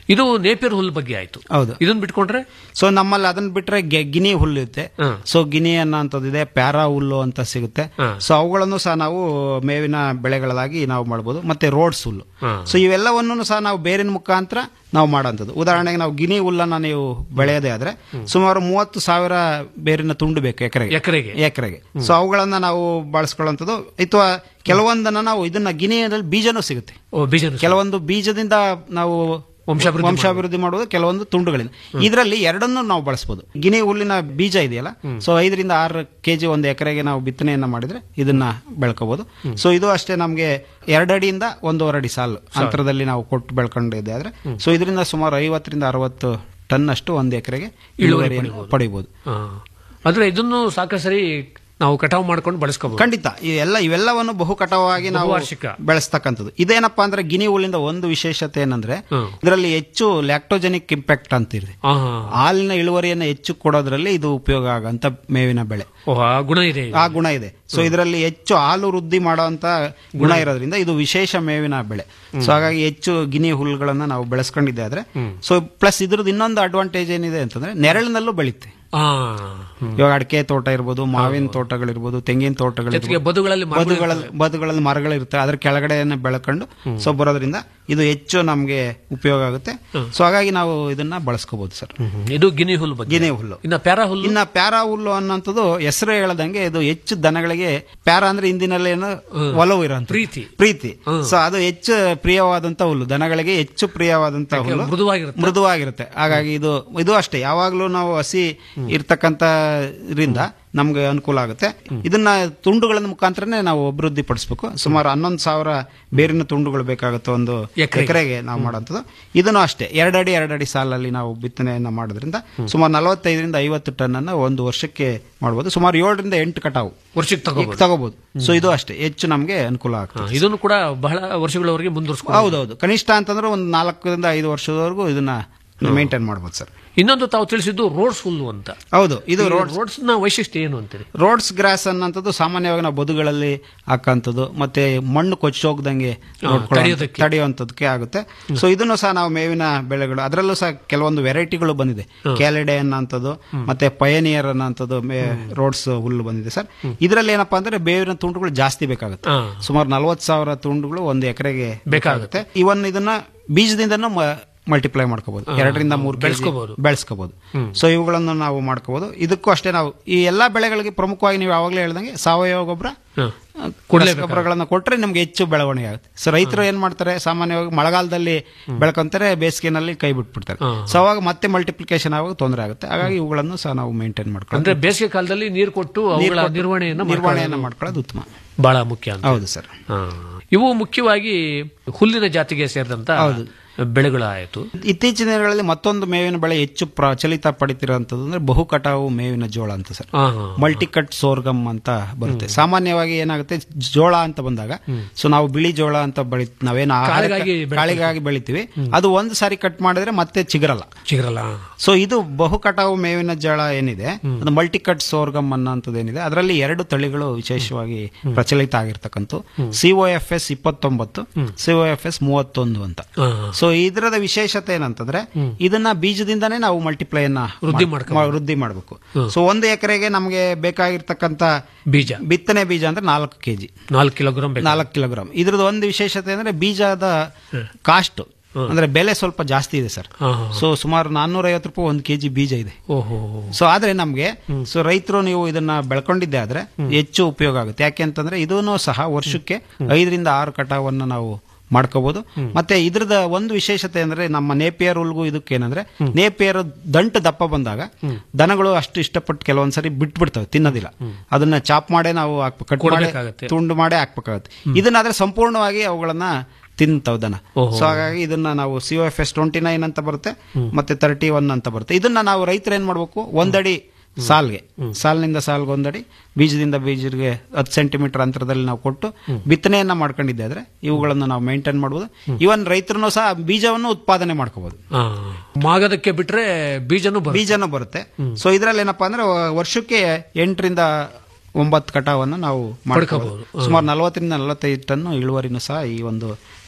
ಇದು ನೇಪಿಯರ್ ಹುಲ್ ಬಗ್ಗೆ ಆಯ್ತು ಹೌದು ಇದನ್ನ ಬಿಟ್ಕೊಂಡ್ರೆ ಸೊ ನಮ್ಮಲ್ಲಿ ಅದನ್ನ ಬಿಟ್ರೆ ಗೆ- ಗಿನಿ ಹುಲ್ಲು ಇರುತ್ತೆ ಸೊ ಗಿನಿ ಅನ್ನೋಂಥದ್ದಿದೆ ಪ್ಯಾರಾ ಹುಲ್ಲು ಅಂತ ಸಿಗುತ್ತೆ ಸೊ ಅವುಗಳನ್ನು ಸಹ ನಾವು ಮೇವಿನ ಬೆಳೆಗಳಾಗಿ ನಾವು ಮಾಡ್ಬೋದು ಮತ್ತೆ ರೋಡ್ಸ್ ಹುಲ್ಲು ಸೊ ಇವೆಲ್ಲವನ್ನು ಸಹ ನಾವು ಬೇರಿನ ಮುಖಾಂತರ ನಾವು ಮಾಡೋಂಥದ್ದು ಉದಾಹರಣೆಗೆ ನಾವು ಗಿನಿ ಹುಲ್ಲನ್ನ ನೀವು ಬೆಳೆಯೋದೇ ಆದ್ರೆ ಸುಮಾರು ಮೂವತ್ತು ಸಾವಿರ ಬೇರಿನ ತುಂಡು ಬೇಕು ಎಕರೆಗೆ ಎಕರೆಗೆ ಎಕರೆಗೆ ಸೊ ಅವುಗಳನ್ನ ನಾವು ಬಳಸ್ಕೊಳ್ಳುವಂಥದ್ದು ಅಥವಾ ಕೆಲವೊಂದನ್ನ ನಾವು ಇದನ್ನ ಗಿನಿಯಲ್ಲಿ ಬೀಜನೂ ಸಿಗುತ್ತೆ ಬೀಜ ಕೆಲವೊಂದು ಬೀಜದಿಂದ ನಾವು ವಂಶಾಭಿವೃದ್ಧಿ ವಂಶಾಭಿವೃದ್ಧಿ ಮಾಡುವುದು ಕೆಲವೊಂದು ತುಂಡುಗಳಿಂದ ಇದರಲ್ಲಿ ಎರಡನ್ನೂ ನಾವು ಬಳಸಬಹುದು ಗಿನಿ ಹುಲ್ಲಿನ ಬೀಜ ಇದೆಯಲ್ಲ ಸೊ ಐದರಿಂದ ಆರು ಕೆಜಿ ಒಂದು ಎಕರೆಗೆ ನಾವು ಬಿತ್ತನೆಯನ್ನ ಮಾಡಿದ್ರೆ ಇದನ್ನ ಬೆಳ್ಕೋಬಹುದು ಸೊ ಇದು ಅಷ್ಟೇ ನಮಗೆ ಎರಡಡಿಯಿಂದ ಒಂದೂವರೆ ಅಡಿ ಸಾಲು ಅಂತರದಲ್ಲಿ ನಾವು ಕೊಟ್ಟು ಬೆಳ್ಕೊಂಡಿದ್ದೆ ಆದ್ರೆ ಸೊ ಇದರಿಂದ ಸುಮಾರು ಐವತ್ತರಿಂದ ಅರವತ್ತು ಟನ್ ಅಷ್ಟು ಒಂದು ಎಕರೆಗೆ ಇಳುವರಿ ಇಳುವರಿಯನ್ನು ಪಡಿಬಹುದು ಹಾ. ಆದ್ರೆ ಇದನ್ನು ಸಾಕಷ್ಟು ಸರಿ ನಾವು ಕಟಾವು ಮಾಡ್ಕೊಂಡು ಬಳಸ್ಕೋಬಹುದು ಖಂಡಿತ ಈ ಎಲ್ಲ ಇವೆಲ್ಲವನ್ನು ಬಹು ಕಟಾವಾಗಿ ನಾವು ಬಹುವಾರ್ಷಿಕ. ಬೆಳೆಸ್ತಕ್ಕಂಥದ್ದು ಇದೇನಪ್ಪಾ ಅಂದ್ರೆ ಗಿನಿ ಹುಲ್ಲಿಂದ ಒಂದು ವಿಶೇಷತೆ ಏನಂದ್ರೆ ಇದರಲ್ಲಿ ಹೆಚ್ಚು ಲ್ಯಾಕ್ಟೋಜೆನಿಕ್ ಇಂಪ್ಯಾಕ್ಟ್ ಅಂತ ಇದೆ ಹಾಲಿನ ಇಳುವರಿಯನ್ನು ಹೆಚ್ಚು ಕೊಡೋದ್ರಲ್ಲಿ ಇದು ಉಪಯೋಗ ಆಗಂತ ಮೇವಿನ ಬೆಳೆ ಓಹ್, ಆ ಗುಣ ಇದೆ ಆ ಗುಣ ಇದೆ ಸೊ ಇದರಲ್ಲಿ ಹೆಚ್ಚು ಹಾಲು ವೃದ್ಧಿ ಮಾಡುವಂತ ಗುಣ ಇರೋದ್ರಿಂದ ಇದು ವಿಶೇಷ ಮೇವಿನ ಬೆಳೆ ಸೊ ಹಾಗಾಗಿ ಹೆಚ್ಚು ಗಿನಿ ಹುಲ್ಲುಗಳನ್ನ ನಾವು ಬೆಳೆಸ್ಕೊಂಡಿದ್ದೆ ಆದ್ರೆ ಸೊ ಪ್ಲಸ್ ಇದ್ರದ್ದು ಇನ್ನೊಂದು ಅಡ್ವಾಂಟೇಜ್ ಏನಿದೆ ಅಂತಂದ್ರೆ ನೆರಳಿನಲ್ಲೂ ಬೆಳೀತೆ ಆ, ಇವಾಗ ಅಡಿಕೆ ತೋಟ ಇರ್ಬೋದು ಮಾವಿನ ತೋಟಗಳಿರ್ಬೋದು ತೆಂಗಿನ ತೋಟಗಳಿರ್ಬೋದು ಜೊತೆಗೆ ಬದುಗಳಲ್ಲಿ ಮರಗಳು ಬದುಗಳಲ್ಲಿ ಬದುಗಳಲ್ಲಿ ಮರಗಳಿರುತ್ತೆ ಅದ್ರ ಕೆಳಗಡೆನೆ ಬೆಳ್ಕೊಂಡು ಸೊ ಬರೋದ್ರಿಂದ ಇದು ಹೆಚ್ಚು ನಮಗೆ ಉಪಯೋಗ ಆಗುತ್ತೆ ಸೊ ಹಾಗಾಗಿ ನಾವು ಇದನ್ನ ಬಳಸ್ಕೋಬಹುದು ಸರ್ ಇದು ಗಿನಿ ಹುಲ್ಲು ಬಗ್ಗೆ ಗಿನಿ ಹುಲ್ಲು ಇನ್ನ ಪ್ಯಾರಾ ಹುಲ್ಲು ಇನ್ನ ಪ್ಯಾರಾ ಹುಲ್ಲು ಅನ್ನೋಂಥದ್ದು ಹೆಸರು ಹೇಳದಂಗೆ ಇದು ಹೆಚ್ಚು ದನಗಳಿಗೆ ಪ್ಯಾರಾ ಅಂದ್ರೆ ಹಿಂದಿನಲ್ಲೇನು ಒಲವು ಇರೋಂಥ ಪ್ರೀತಿ ಪ್ರೀತಿ ಸೊ ಅದು ಹೆಚ್ಚು ಪ್ರಿಯವಾದಂತ ಹುಲ್ಲು ದನಗಳಿಗೆ ಹೆಚ್ಚು ಪ್ರಿಯವಾದಂತ ಹುಲ್ಲು ಮೃದುವಾಗಿರುತ್ತೆ. ಮೃದುವಾಗಿರುತ್ತೆ ಹಾಗಾಗಿ ಇದು ಇದು ಅಷ್ಟೇ ಯಾವಾಗ್ಲೂ ನಾವು ಹಸಿ ಇರ್ತಕ್ಕಂಥ ಇದರಿಂದ ನಮ್ಗೆ ಅನುಕೂಲ ಆಗುತ್ತೆ ಇದನ್ನ ತುಂಡುಗಳ ಮುಖಾಂತರನೇ ನಾವು ಅಭಿವೃದ್ಧಿ ಪಡಿಸ್ಬೇಕು ಸುಮಾರು ಹನ್ನೊಂದು ಸಾವಿರ ಬೇರಿನ ತುಂಡುಗಳು ಬೇಕಾಗುತ್ತೆ ಒಂದು ಎಕರೆಗೆ. ಎಕರೆಗೆ ನಾವು ಮಾಡೋಂಥದ್ದು ಇದನ್ನು ಅಷ್ಟೇ ಎರಡಡಿ ಎರಡಡಿ ಸಾಲಲ್ಲಿ ನಾವು ಬಿತ್ತನೆಯನ್ನ ಮಾಡೋದ್ರಿಂದ ಸುಮಾರು ನಲವತ್ತೈದರಿಂದ ಐವತ್ತು ಟನ್ ಅನ್ನ ಒಂದು ವರ್ಷಕ್ಕೆ ಮಾಡ್ಬೋದು ಸುಮಾರು ಏಳರಿಂದ ಎಂಟು ಕಟಾವು ವರ್ಷಕ್ಕೆ ತಗೋಬಹುದು ತಗೋಬಹುದು ಸೊ ಇದು ಅಷ್ಟೇ ಹೆಚ್ಚು ನಮಗೆ ಅನುಕೂಲ ಆಗ್ತದೆ ಇದನ್ನು ಕೂಡ ಬಹಳ ವರ್ಷಗಳವರೆಗೆ ಮುಂದುವರ್ಸ್ಕೊಂಡು ಹೌದೌದು ಕನಿಷ್ಠ ಅಂತಂದ್ರೆ ಒಂದು ನಾಲ್ಕರಿಂದ ಐದು ವರ್ಷದವರೆಗೂ ಇದನ್ನ ಮೇಂಟೈನ್ ಮಾಡ್ಬೋದು ಸರ್ ಇನ್ನೊಂದು ತಾವು ತಿಳಿಸಿದ್ದು ರೋಡ್ಸ್ ಹುಲ್ಲು ಅಂತ ಹೌದು ಇದು ರೋಡ್ಸ್ ರೋಡ್ಸ್ ನ ವೈಶಿಷ್ಟ್ಯ ಏನು ಅಂತೀರಿ ರೋಡ್ಸ್ ಗ್ರಾಸ್ ಅನ್ನೋಂಥದ್ದು ಸಾಮಾನ್ಯವಾಗಿ ನಾವು ಬದುಗಳಲ್ಲಿ ಹಾಕಂಥದ್ದು ಮತ್ತೆ ಮಣ್ಣು ಕೊಚ್ಚೋಗ್ದಂಗೆ ನೋಡ್ಕೊಳ್ಳೋ ತಡೆಯೋದಕ್ಕೆ. ತಡೆಯುವಂಥದ್ದಕ್ಕೆ ಆಗುತ್ತೆ ಸೊ ಇದನ್ನು ಸಹ ನಾವು ಮೇವಿನ ಬೆಳೆಗಳು ಅದರಲ್ಲೂ ಸಹ ಕೆಲವೊಂದು ವೆರೈಟಿಗಳು ಬಂದಿದೆ ಕ್ಯಾಲಿಡೆ ಅನ್ನೋಂಥದ್ದು ಮತ್ತೆ ಪಯನಿಯರ್ ಅನ್ನೋಂಥದ್ದು ರೋಡ್ಸ್ ಹುಲ್ಲು ಬಂದಿದೆ ಸರ್ ಇದರಲ್ಲಿ ಏನಪ್ಪಾ ಅಂದ್ರೆ ಬೇವಿನ ತುಂಡುಗಳು ಜಾಸ್ತಿ ಬೇಕಾಗುತ್ತೆ ಹಾ. ಸುಮಾರು ನಲವತ್ತು ಸಾವಿರ ತುಂಡುಗಳು ಒಂದು ಎಕರೆಗೆ ಬೇಕಾಗುತ್ತೆ. ಇವನ್ ಇದನ್ನ ಬೀಜದಿಂದನೂ ಮಲ್ಟಿಪ್ಲೈ ಮಾಡ್ಕೋಬಹುದು ಹಾ, ಎರಡರಿಂದ ಮೂರು ಬೆಳೆಸ್ಕೋಬಹುದು. ಬೆಳೆಸ್ಕೋಬಹುದು ಸೊ ಇವುಗಳನ್ನು ನಾವು ಮಾಡ್ಕೋಬಹುದು ಇದಕ್ಕೂ ಅಷ್ಟೇ ನಾವು ಈ ಎಲ್ಲಾ ಬೆಳೆಗಳಿಗೆ ಪ್ರಮುಖವಾಗಿ ನೀವು ಯಾವಾಗಲೇ ಹೇಳ್ದಂಗೆ ಸಾವಯವ ಗೊಬ್ಬರ ಗೊಬ್ಬರಗಳನ್ನ ಕೊಟ್ರೆ ನಮ್ಗೆ ಹೆಚ್ಚು ಬೆಳವಣಿಗೆ ಆಗುತ್ತೆ ಸೊ ರೈತರು ಏನ್ ಮಾಡ್ತಾರೆ ಸಾಮಾನ್ಯವಾಗಿ ಮಳೆಗಾಲದಲ್ಲಿ ಬೆಳ್ಕೊಂತಾರೆ ಬೇಸಿಗೆನಲ್ಲಿ ಕೈ ಬಿಟ್ಬಿಡ್ತಾರೆ ಸೊ ಅವಾಗ ಮತ್ತೆ ಮಲ್ಟಿಪ್ಲಿಕೇಶನ್ ಆವಾಗ ತೊಂದರೆ ಆಗುತ್ತೆ ಹಾಗಾಗಿ ಇವುಗಳನ್ನು ಸಹ ನಾವು ಮೇಂಟೈನ್ ಮಾಡ್ಕೊಂಡು ಅಂದ್ರೆ ಬೇಸಿಗೆ ಕಾಲದಲ್ಲಿ ನೀರು ಕೊಟ್ಟು ಅವುಗಳ ಕೊಟ್ಟು ನಿರ್ವಹಣೆಯನ್ನು ನಿರ್ವಹಣೆಯನ್ನ ಮಾಡ್ಕೊಳ್ಳೋದು ಮಾಡ್ಕೊಳ್ಳೋದು ಉತ್ತಮ ಬಹಳ ಮುಖ್ಯ ಅಂತ ಹೌದು ಸರ್ ಹಾ. ಇವು ಮುಖ್ಯವಾಗಿ ಹುಲ್ಲಿನ ಜಾತಿಗೆ ಸೇರಿದಂತ ಹೌದು. ಬೆಳೆಗಳಾಯಿತು ಇತ್ತೀಚಿನ ದಿನಗಳಲ್ಲಿ ಮತ್ತೊಂದು ಮೇವಿನ ಬೆಳೆ ಹೆಚ್ಚು ಪ್ರಚಲಿತ ಪಡಿತಿರೋಂಥದ್ದು ಅಂದ್ರೆ ಬಹು ಕಟಾವು ಮೇವಿನ ಜೋಳ ಅಂತ ಸರ್ ಹಾ, ಹಾ. ಮಲ್ಟಿ ಕಟ್ ಸೋರ್ಗಮ್ ಅಂತ ಬರುತ್ತೆ ಸಾಮಾನ್ಯವಾಗಿ ಏನಾಗುತ್ತೆ ಜೋಳ ಅಂತ ಬಂದಾಗ ಸೊ ನಾವು ಬಿಳಿ ಜೋಳ ಅಂತ ಬೆಳಿ ನಾವೇನು ಆಹಾರಕ್ಕೆ- ಕಾಳಿಗಾಗಿ ಬೆಳಿತೀವಿ. ಕಾಳಿಗಾಗಿ ಬೆಳಿತೀವಿ ಅದು ಒಂದು ಸಾರಿ ಕಟ್ ಮಾಡಿದ್ರೆ ಮತ್ತೆ ಚಿಗುರಲ್ಲ ಚಿಗುರಲ್ಲ ಸೊ ಇದು ಬಹು ಕಟಾವು ಮೇವಿನ ಜೋಳ ಏನಿದೆ ಅದು ಮಲ್ಟಿ ಕಟ್ ಸೋರ್ಗಮ್ ಅನ್ನೋಂಥದ್ದು ಏನಿದೆ ಅದರಲ್ಲಿ ಎರಡು ತಳಿಗಳು ವಿಶೇಷವಾಗಿ ಪ್ರಚಲಿತ ಆಗಿರ್ತಕ್ಕಂಥ ಸಿಒ ಎಫ್ ಎಸ್ ಇಪ್ಪತ್ತೊಂಬತ್ತು ಸಿಒ ಎಫ್ ಎಸ್ ಮೂವತ್ತೊಂದು ಅಂತ ಸೊ ಇದರದ ವಿಶೇಷತೆ ಏನಂತಂದ್ರೆ ಇದನ್ನ ಬೀಜದಿಂದಾನೇ ನಾವು ಮಲ್ಟಿಪ್ಲೈಯನ್ನ ವೃದ್ಧಿ ಮಾಡ್- ಮಾಡ್ಕೊಬೋದು. ಮಾ- ವೃದ್ಧಿ ಮಾಡಬೇಕು ಸೊ ಒಂದು ಎಕರೆಗೆ ನಮಗೆ ಬೇಕಾಗಿರ್ತಕ್ಕಂಥ ಬೀಜ ಬಿತ್ತನೆ ಬೀಜ ಅಂದ್ರೆ ನಾಲ್ಕು ಕೆಜಿ ನಾಲ್ಕು ಕಿಲೋಗ್ರಾಮ್ ಬೇಕು ನಾಲ್ಕು ಕಿಲೋಗ್ರಾಮ್ ಇದ್ರದ್ದು ಒಂದು ವಿಶೇಷತೆ ಅಂದ್ರೆ ಬೀಜದ ಕಾಸ್ಟ್ ಅಂದ್ರೆ ಬೆಲೆ ಸ್ವಲ್ಪ ಜಾಸ್ತಿ ಇದೆ ಸರ್ ಹಾ, ಹಾ, ಸೊ ಸುಮಾರು ನಾನ್ನೂರ ಐವತ್ತು ರೂಪಾಯಿ ಒಂದು ಕೆಜಿ ಬೀಜ ಇದೆ ಓಹೋ ಸೊ ಆದ್ರೆ ನಮ್ಗೆ ಸೊ ರೈತರು ನೀವು ಇದನ್ನ ಬೆಳ್ಕೊಂಡಿದ್ದೆ ಆದ್ರೆ ಹೆಚ್ಚು ಉಪಯೋಗ ಆಗುತ್ತೆ ಯಾಕೆ ಅಂತಂದ್ರೆ ಇದನ್ನು ಸಹ ವರ್ಷಕ್ಕೆ ಐದರಿಂದ ಆರು ಕಟಾವನ್ನ ನಾವು ಮಾಡ್ಕೋಬಹುದು ಮತ್ತೆ ಇದ್ರದ ಒಂದು ವಿಶೇಷತೆ ಅಂದ್ರೆ ನಮ್ಮ ನೇಪಿಯರ್ ಹುಲ್ಗೂ ಇದಕ್ಕೇನಂದ್ರೆ ನೇಪಿಯರ್ ದಂಟು ದಪ್ಪ ಬಂದಾಗ ದನಗಳು ಅಷ್ಟು ಇಷ್ಟಪಟ್ಟು ಕೆಲವೊಂದ್ಸರಿ ಬಿಟ್ಬಿಡ್ತವೆ ತಿನ್ನೋದಿಲ್ಲ ಅದನ್ನ ಚಾಪ್ ಮಾಡೇ ನಾವು ಹಾಕ್ಬೇಕು ಕಟ್ ಮಾಡಿ ಕೊಡ್ಬೇಕಾಗತ್ತೆ. ತುಂಡು ಮಾಡೇ ಹಾಕ್ಬೇಕಾಗುತ್ತೆ ಇದನ್ನಾದ್ರೆ ಸಂಪೂರ್ಣವಾಗಿ ಅವುಗಳನ್ನ ತಿಂತವ್ ದನ ಓಹೋ. ಸೊ ಹಾಗಾಗಿ ಇದನ್ನ ನಾವು C F S twenty nine ಅಂತ ಬರುತ್ತೆ ಮತ್ತೆ ತರ್ಟಿ ಒನ್ ಅಂತ ಬರುತ್ತೆ ಇದನ್ನ ನಾವು ರೈತರು ಏನ್ ಮಾಡ್ಬೇಕು ಒಂದಡಿ ಸಾಲ್ಗೆ ಸಾಲಿನಿಂದ ಸಾಲ್ಗೆ ಒಂದಡಿ ಬೀಜದಿಂದ ಬೀಜಕ್ಕೆ ಹತ್ತು ಸೆಂಟಿಮೀಟರ್ ಅಂತರದಲ್ಲಿ ನಾವು ಕೊಟ್ಟು ಬಿತ್ತನೆಯನ್ನ ಮಾಡ್ಕೊಂಡಿದ್ದೆ ಆದ್ರೆ ಇವುಗಳನ್ನು ನಾವು ಮೇಂಟೈನ್ ಮಾಡ್ಬೋದು ಇವನ್ ರೈತರನ್ನು ಸಹ ಬೀಜವನ್ನು ಉತ್ಪಾದನೆ ಮಾಡ್ಕೋಬಹುದು ಹಾ. ಮಾಗದಕ್ಕೆ ಬಿಟ್ರೆ ಬೀಜನು ಬರುತ್ತೆ. ಬೀಜನೂ ಬರುತ್ತೆ ಸೊ ಇದರಲ್ಲಿ ಏನಪ್ಪಾ ಅಂದ್ರೆ ವರ್ಷಕ್ಕೆ ಎಂಟರಿಂದ ಒಂಬತ್ತು ಕಟಾವನ್ನು ನಾವು ಮಾಡ್ಕೋಬಹುದು ಪಡ್ಕೋಬಹುದು. ಸುಮಾರು ನಲವತ್ತರಿಂದ ನಲವತ್ತೈದು ಟನ್ ಇಳುವರಿನೂ ಸಹ ಈ ಒಂದು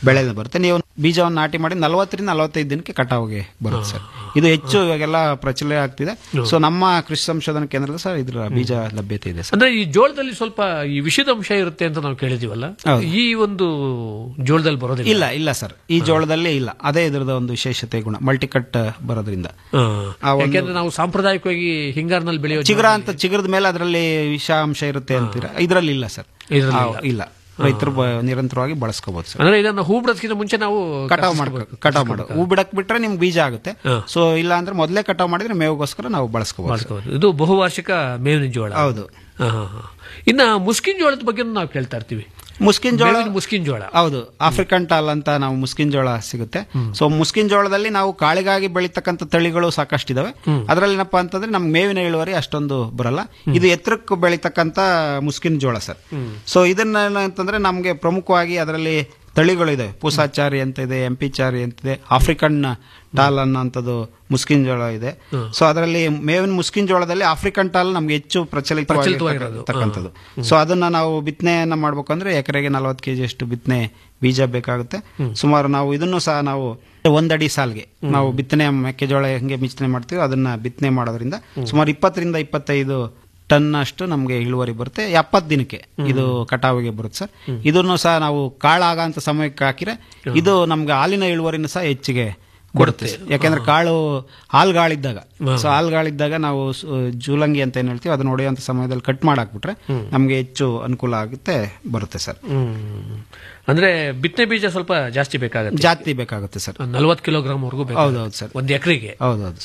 ಬೆಳೆ ಬರುತ್ತೆ ನೀವು ಬೀಜವನ್ನು ನಾಟಿ ಮಾಡಿ ನಲವತ್ತರಿಂದ ನಲವತ್ತೈದು ದಿನಕ್ಕೆ ಕಟಾವಿಗೆ ಬರುತ್ತೆ ಸರ್ ಇದು ಹೆಚ್ಚು ಇವಾಗೆಲ್ಲ ಪ್ರಚಲ ಆಗ್ತಿದೆ ಸೊ ನಮ್ಮ ಕೃಷಿ ಸಂಶೋಧನಾ ಕೇಂದ್ರದಲ್ಲಿ ಸರ್ ಇದ್ರ ಬೀಜ ಲಭ್ಯತೆ ಇದೆ ಸರ್ ಅಂದ್ರೆ ಈ ಜೋಳದಲ್ಲಿ ಸ್ವಲ್ಪ ಈ ವಿಷದ ಅಂಶ ಇರುತ್ತೆ ಅಂತ ನಾವು ಕೇಳಿದೀವಲ್ಲ ಹೌದು. ಈ ಒಂದು ಜೋಳದಲ್ಲಿ ಬರೋದಿಲ್ಲ ಇಲ್ಲ ಇಲ್ಲ ಸರ್ ಈ ಜೋಳದಲ್ಲಿ ಇಲ್ಲ ಅದೇ ಇದ್ರದ ಒಂದು ವಿಶೇಷತೆ ಗುಣ ಮಲ್ಟಿಕಟ್ ಬರೋದ್ರಿಂದ ಆ ಒಂದು- ಯಾಕೆಂದ್ರೆ ನಾವು ಸಾಂಪ್ರದಾಯಿಕವಾಗಿ ಹಿಂಗಾರಿನಲ್ಲಿ ಬೆಳೆಯೋ ಚಿಗುರ ಅಂತ ಚಿಗುರದ ಮೇಲೆ ಅದರಲ್ಲಿ ವಿಷ ಅಂಶ ಇರುತ್ತೆ ಅಂತೀರಾ ಇದರಲ್ಲಿ ಇಲ್ಲ ಸರ್ ಇದ್ರಲ್ಲಿ ಆ, ಇಲ್ಲ ರೈತರು ಬ- ನಿರಂತರವಾಗಿ ಬಳಸ್ಕೋಬಹುದು ಸರ್ ಅಂದ್ರೆ ಇದನ್ನ ಹೂ ಬಿಡೋದಕ್ಕಿಂತ ಮುಂಚೆ ನಾವು ಕಟಾವ್ ಮಾಡ್ಕೊ ಕಟಾವ್ ಮಾಡು ಹೂ ಬಿಡಕ್ ಬಿಟ್ರೆ ನಿಮ್ಗೆ ಬೀಜ ಆಗುತ್ತೆ ಸೊ ಇಲ್ಲ ಅಂದ್ರೆ ಮೊದಲೇ ಕಟಾವ್ ಮಾಡಿದ್ರೆ ಮೇವಿಗೋಸ್ಕರ ನಾವು ಬಳಸ್ಕೋಬಹುದು ಮಾಡ್ಕೋಬಹುದು ಇದು ಬಹುವಾರ್ಷಿಕ ಮೇವಿನ ಜೋಳ ಹೌದು ಹಾ, ಹಾ, ಹಾ. ಇನ್ನ ಮುಸ್ಕಿನ್ ಜೋಳದ ಬಗ್ಗೆ ನಾವು ಕೇಳ್ತಾ ಇರ್ತೀವಿ ಮುಸ್ಕಿನ್ ಜೋಳ ಮೇವಿನ ಮುಸ್ಕಿನ್ ಜೋಳ ಹೌದು ಆಫ್ರಿಕನ್ ಟಾಲ್ ಅಂತ ನಾವು ಮುಸ್ಕಿನ್ ಜೋಳ ಸಿಗುತ್ತೆ ಸೊ ಮುಸ್ಕಿನ್ ಜೋಳದಲ್ಲಿ ನಾವು ಕಾಳಿಗಾಗಿ ಬೆಳೀತಕ್ಕಂಥ ತಳಿಗಳು ಸಾಕಷ್ಟಿದಾವೆ ಅದರಲ್ಲಿ ಏನಪ್ಪಾ ಅಂತಂದ್ರೆ ನಮ್ಗೆ ಮೇವಿನ ಇಳುವರಿ ಅಷ್ಟೊಂದು ಬರಲ್ಲ ಇದು ಎತ್ತರಕ್ಕೆ ಬೆಳೀತಕ್ಕಂಥ ಮುಸ್ಕಿನ್ ಜೋಳ ಸರ್ ಸೊ ಇದನ್ನ ಅಂತಂದ್ರೆ ನಮಗೆ ಪ್ರಮುಖವಾಗಿ ಅದರಲ್ಲಿ ತಳಿಗಳು ಇದೆ ಪೂಸಾಚಾರಿ ಅಂತ ಇದೆ ಎಂ ಪಿ ಚಾರಿ ಅಂತಿದೆ ಆಫ್ರಿಕನ್ ಟಾಲ್ ಅನ್ನೋಂಥದ್ದು ಮುಸ್ಕಿನ್ ಜೋಳ ಇದೆ ಸೊ ಅದರಲ್ಲಿ ಮೇವಿನ ಮುಸ್ಕಿನ್ ಜೋಳದಲ್ಲಿ ಆಫ್ರಿಕನ್ ಟಾಲ್ ನಮ್ಗೆ ಹೆಚ್ಚು ಪ್ರಚಲಿತವಾಗಿರೋದು. ಪ್ರಚಲಿತವಾಗಿರ್ತಕ್ಕಂಥದ್ದು ಸೊ ಅದನ್ನ ನಾವು ಬಿತ್ತನೆಯನ್ನ ಮಾಡ್ಬೇಕಂದ್ರೆ ಎಕರೆಗೆ ನಲವತ್ತು ಕೆಜಿ ಅಷ್ಟು ಬಿತ್ತನೆ ಬೀಜ ಬೇಕಾಗುತ್ತೆ ಸುಮಾರು ನಾವು ಇದನ್ನು ಸಹ ನಾವು ಒಂದಡಿ ಸಾಲ್ಗೆ ನಾವು ಬಿತ್ತನೆ ಮೆಕ್ಕೆಜೋಳ ಹೆಂಗೆ ಬಿತ್ತನೆ ಮಾಡ್ತೀವಿ ಅದನ್ನ ಬಿತ್ತನೆ ಮಾಡೋದ್ರಿಂದ ಸುಮಾರು ಇಪ್ಪತ್ತರಿಂದ ಇಪ್ಪತ್ತೈದು ಟನ್ ಅಷ್ಟು ನಮಗೆ ಇಳುವರಿ ಬರುತ್ತೆ ಎಪ್ಪತ್ತು ದಿನಕ್ಕೆ ಇದು ಕಟಾವಿಗೆ ಬರುತ್ತೆ ಸರ್ ಇದನ್ನು ಸಹ ನಾವು ಕಾಳಾಗಂತ ಸಮಯಕ್ಕೆ ಹಾಕಿದ್ರೆ ಇದು ನಮ್ಗೆ ಹಾಲಿನ ಇಳುವರಿನ ಸಹ ಹೆಚ್ಚಿಗೆ ಕೊಡುತ್ತೆ ಯಾಕೆಂದ್ರೆ ಕಾಳು ಹಾಲ್ಗಾಳಿದ್ದಾಗ ಸೊ ಹಾಲ್ಗಾಳಿದ್ದಾಗ ನಾವು ಸು- ಜೂಲಂಗಿ ಅಂತ ಏನ್ ಹೇಳ್ತೀವಿ ಅದನ್ನ ಹೊಡೆಯುವಂತ ಸಮಯದಲ್ಲಿ ಕಟ್ ಮಾಡಾಕ್ಬಿಟ್ರೆ ನಮ್ಗೆ ಹೆಚ್ಚು ಅನುಕೂಲ ಆಗುತ್ತೆ ಬರುತ್ತೆ ಸರ್ ಹ್ಮ್. ಅಂದ್ರೆ ಬಿತ್ತನೆ ಬೀಜ ಸ್ವಲ್ಪ ಜಾಸ್ತಿ ಬೇಕಾಗುತ್ತೆ ಜಾಸ್ತಿ ಬೇಕಾಗುತ್ತೆ ಸರ್ ನಲ್ವತ್ತು ಕಿಲೋಗ್ರಾಮ್ ವರೆಗೂ ಹೌದೌದು ಸರ್ ಒಂದು ಎಕರೆಗೆ ಹೌದೌದು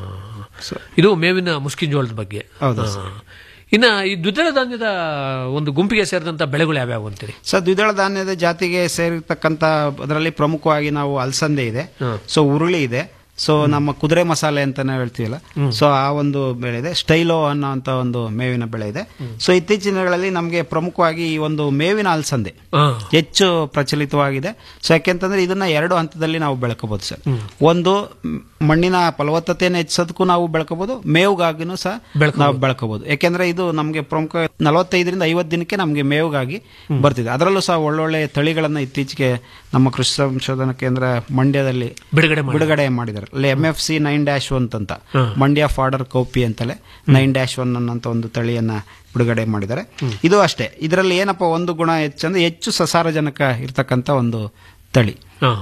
ಇದು ಮೇವಿನ ಮುಸ್ಕಿನ್ ಜೋಳದ ಬಗ್ಗೆ ಹೌದು ಹಾ. ಇನ್ನ ಈ ದ್ವಿದಳ ಧಾನ್ಯದ ಒಂದು ಗುಂಪಿಗೆ ಸೇರಿದಂತ ಬೆಳೆಗಳು ಯಾವ್ಯಾವು ಅಂತೀರಿ ಸರ್ ದ್ವಿದಳ ಧಾನ್ಯದ ಜಾತಿಗೆ ಸೇರಿರ್ತಕ್ಕಂಥ ಅದರಲ್ಲಿ ಪ್ರಮುಖವಾಗಿ ನಾವು ಅಲಸಂದೆ ಇದೆ ಸೊ ಉರುಳಿ ಇದೆ ಸೊ ನಮ್ಮ ಕುದುರೆ ಮಸಾಲೆ ಅಂತಾನೆ ಹೇಳ್ತೀವಲ್ಲ ಸೊ ಆ ಒಂದು ಬೆಳೆ ಇದೆ ಸ್ಟೈಲೋ ಅನ್ನೋಂಥ ಒಂದು ಮೇವಿನ ಬೆಳೆ ಇದೆ ಸೊ ಇತ್ತೀಚಿನ ದಿನಗಳಲ್ಲಿ ನಮಗೆ ಪ್ರಮುಖವಾಗಿ ಈ ಒಂದು ಮೇವಿನ ಅಲಸಂದೆ ಹೆಚ್ಚು ಪ್ರಚಲಿತವಾಗಿದೆ ಸೊ ಯಾಕೆಂತಂದ್ರೆ ಇದನ್ನ ಎರಡು ಹಂತದಲ್ಲಿ ನಾವು ಬೆಳ್ಕೋಬಹುದು ಸರ್ ಒಂದು ಮ್, ಮಣ್ಣಿನ ಫಲವತ್ತತೆಯನ್ನು ಹೆಚ್ಚಿಸೋದಕ್ಕೂ ನಾವು ಬೆಳ್ಕೋಬಹುದು ಮೇವುಗಾಗಿನೂ ಸಹ ನಾವು ಬೆಳ್ಕೋಬಹುದು ಯಾಕೆಂದ್ರೆ ಇದು ನಮಗೆ ಪ್ರಮುಖ ನಲವತ್ತೈದರಿಂದ ಐವತ್ತು ದಿನಕ್ಕೆ ನಮಗೆ ಮೇವುಗಾಗಿ ಬರ್ತಿದೆ ಅದರಲ್ಲೂ ಸಹ ಒಳ್ಳೊಳ್ಳೆ ತಳಿಗಳನ್ನ ಇತ್ತೀಚೆಗೆ ನಮ್ಮ ಕೃಷಿ ಸಂಶೋಧನಾ ಕೇಂದ್ರ ಮಂಡ್ಯದಲ್ಲಿ ಬಿಡುಗಡೆ ಬಿಡುಗಡೆ ಮಾಡಿದ್ದಾರೆ ಅಲ್ಲಿ M F C nine dash one ಅಂತ ಮಂಡ್ಯ ಫಾಡರ್ ಕೌಪಿ ಅಂತಲೇ ನೈನ್ ಡ್ಯಾಶ್ ಒನ್ ಅನ್ನೋಂಥ ಒಂದು ತಳಿಯನ್ನ ಬಿಡುಗಡೆ ಮಾಡಿದ್ದಾರೆ ಇದು ಅಷ್ಟೇ ಇದರಲ್ಲಿ ಏನಪ್ಪ ಒಂದು ಗುಣ ಹೆಚ್ಚಂದ್ರೆ ಹೆಚ್ಚು ಸಸಾರಜನಕ ಇರ್ತಕ್ಕಂಥ ಒಂದು ತಳಿ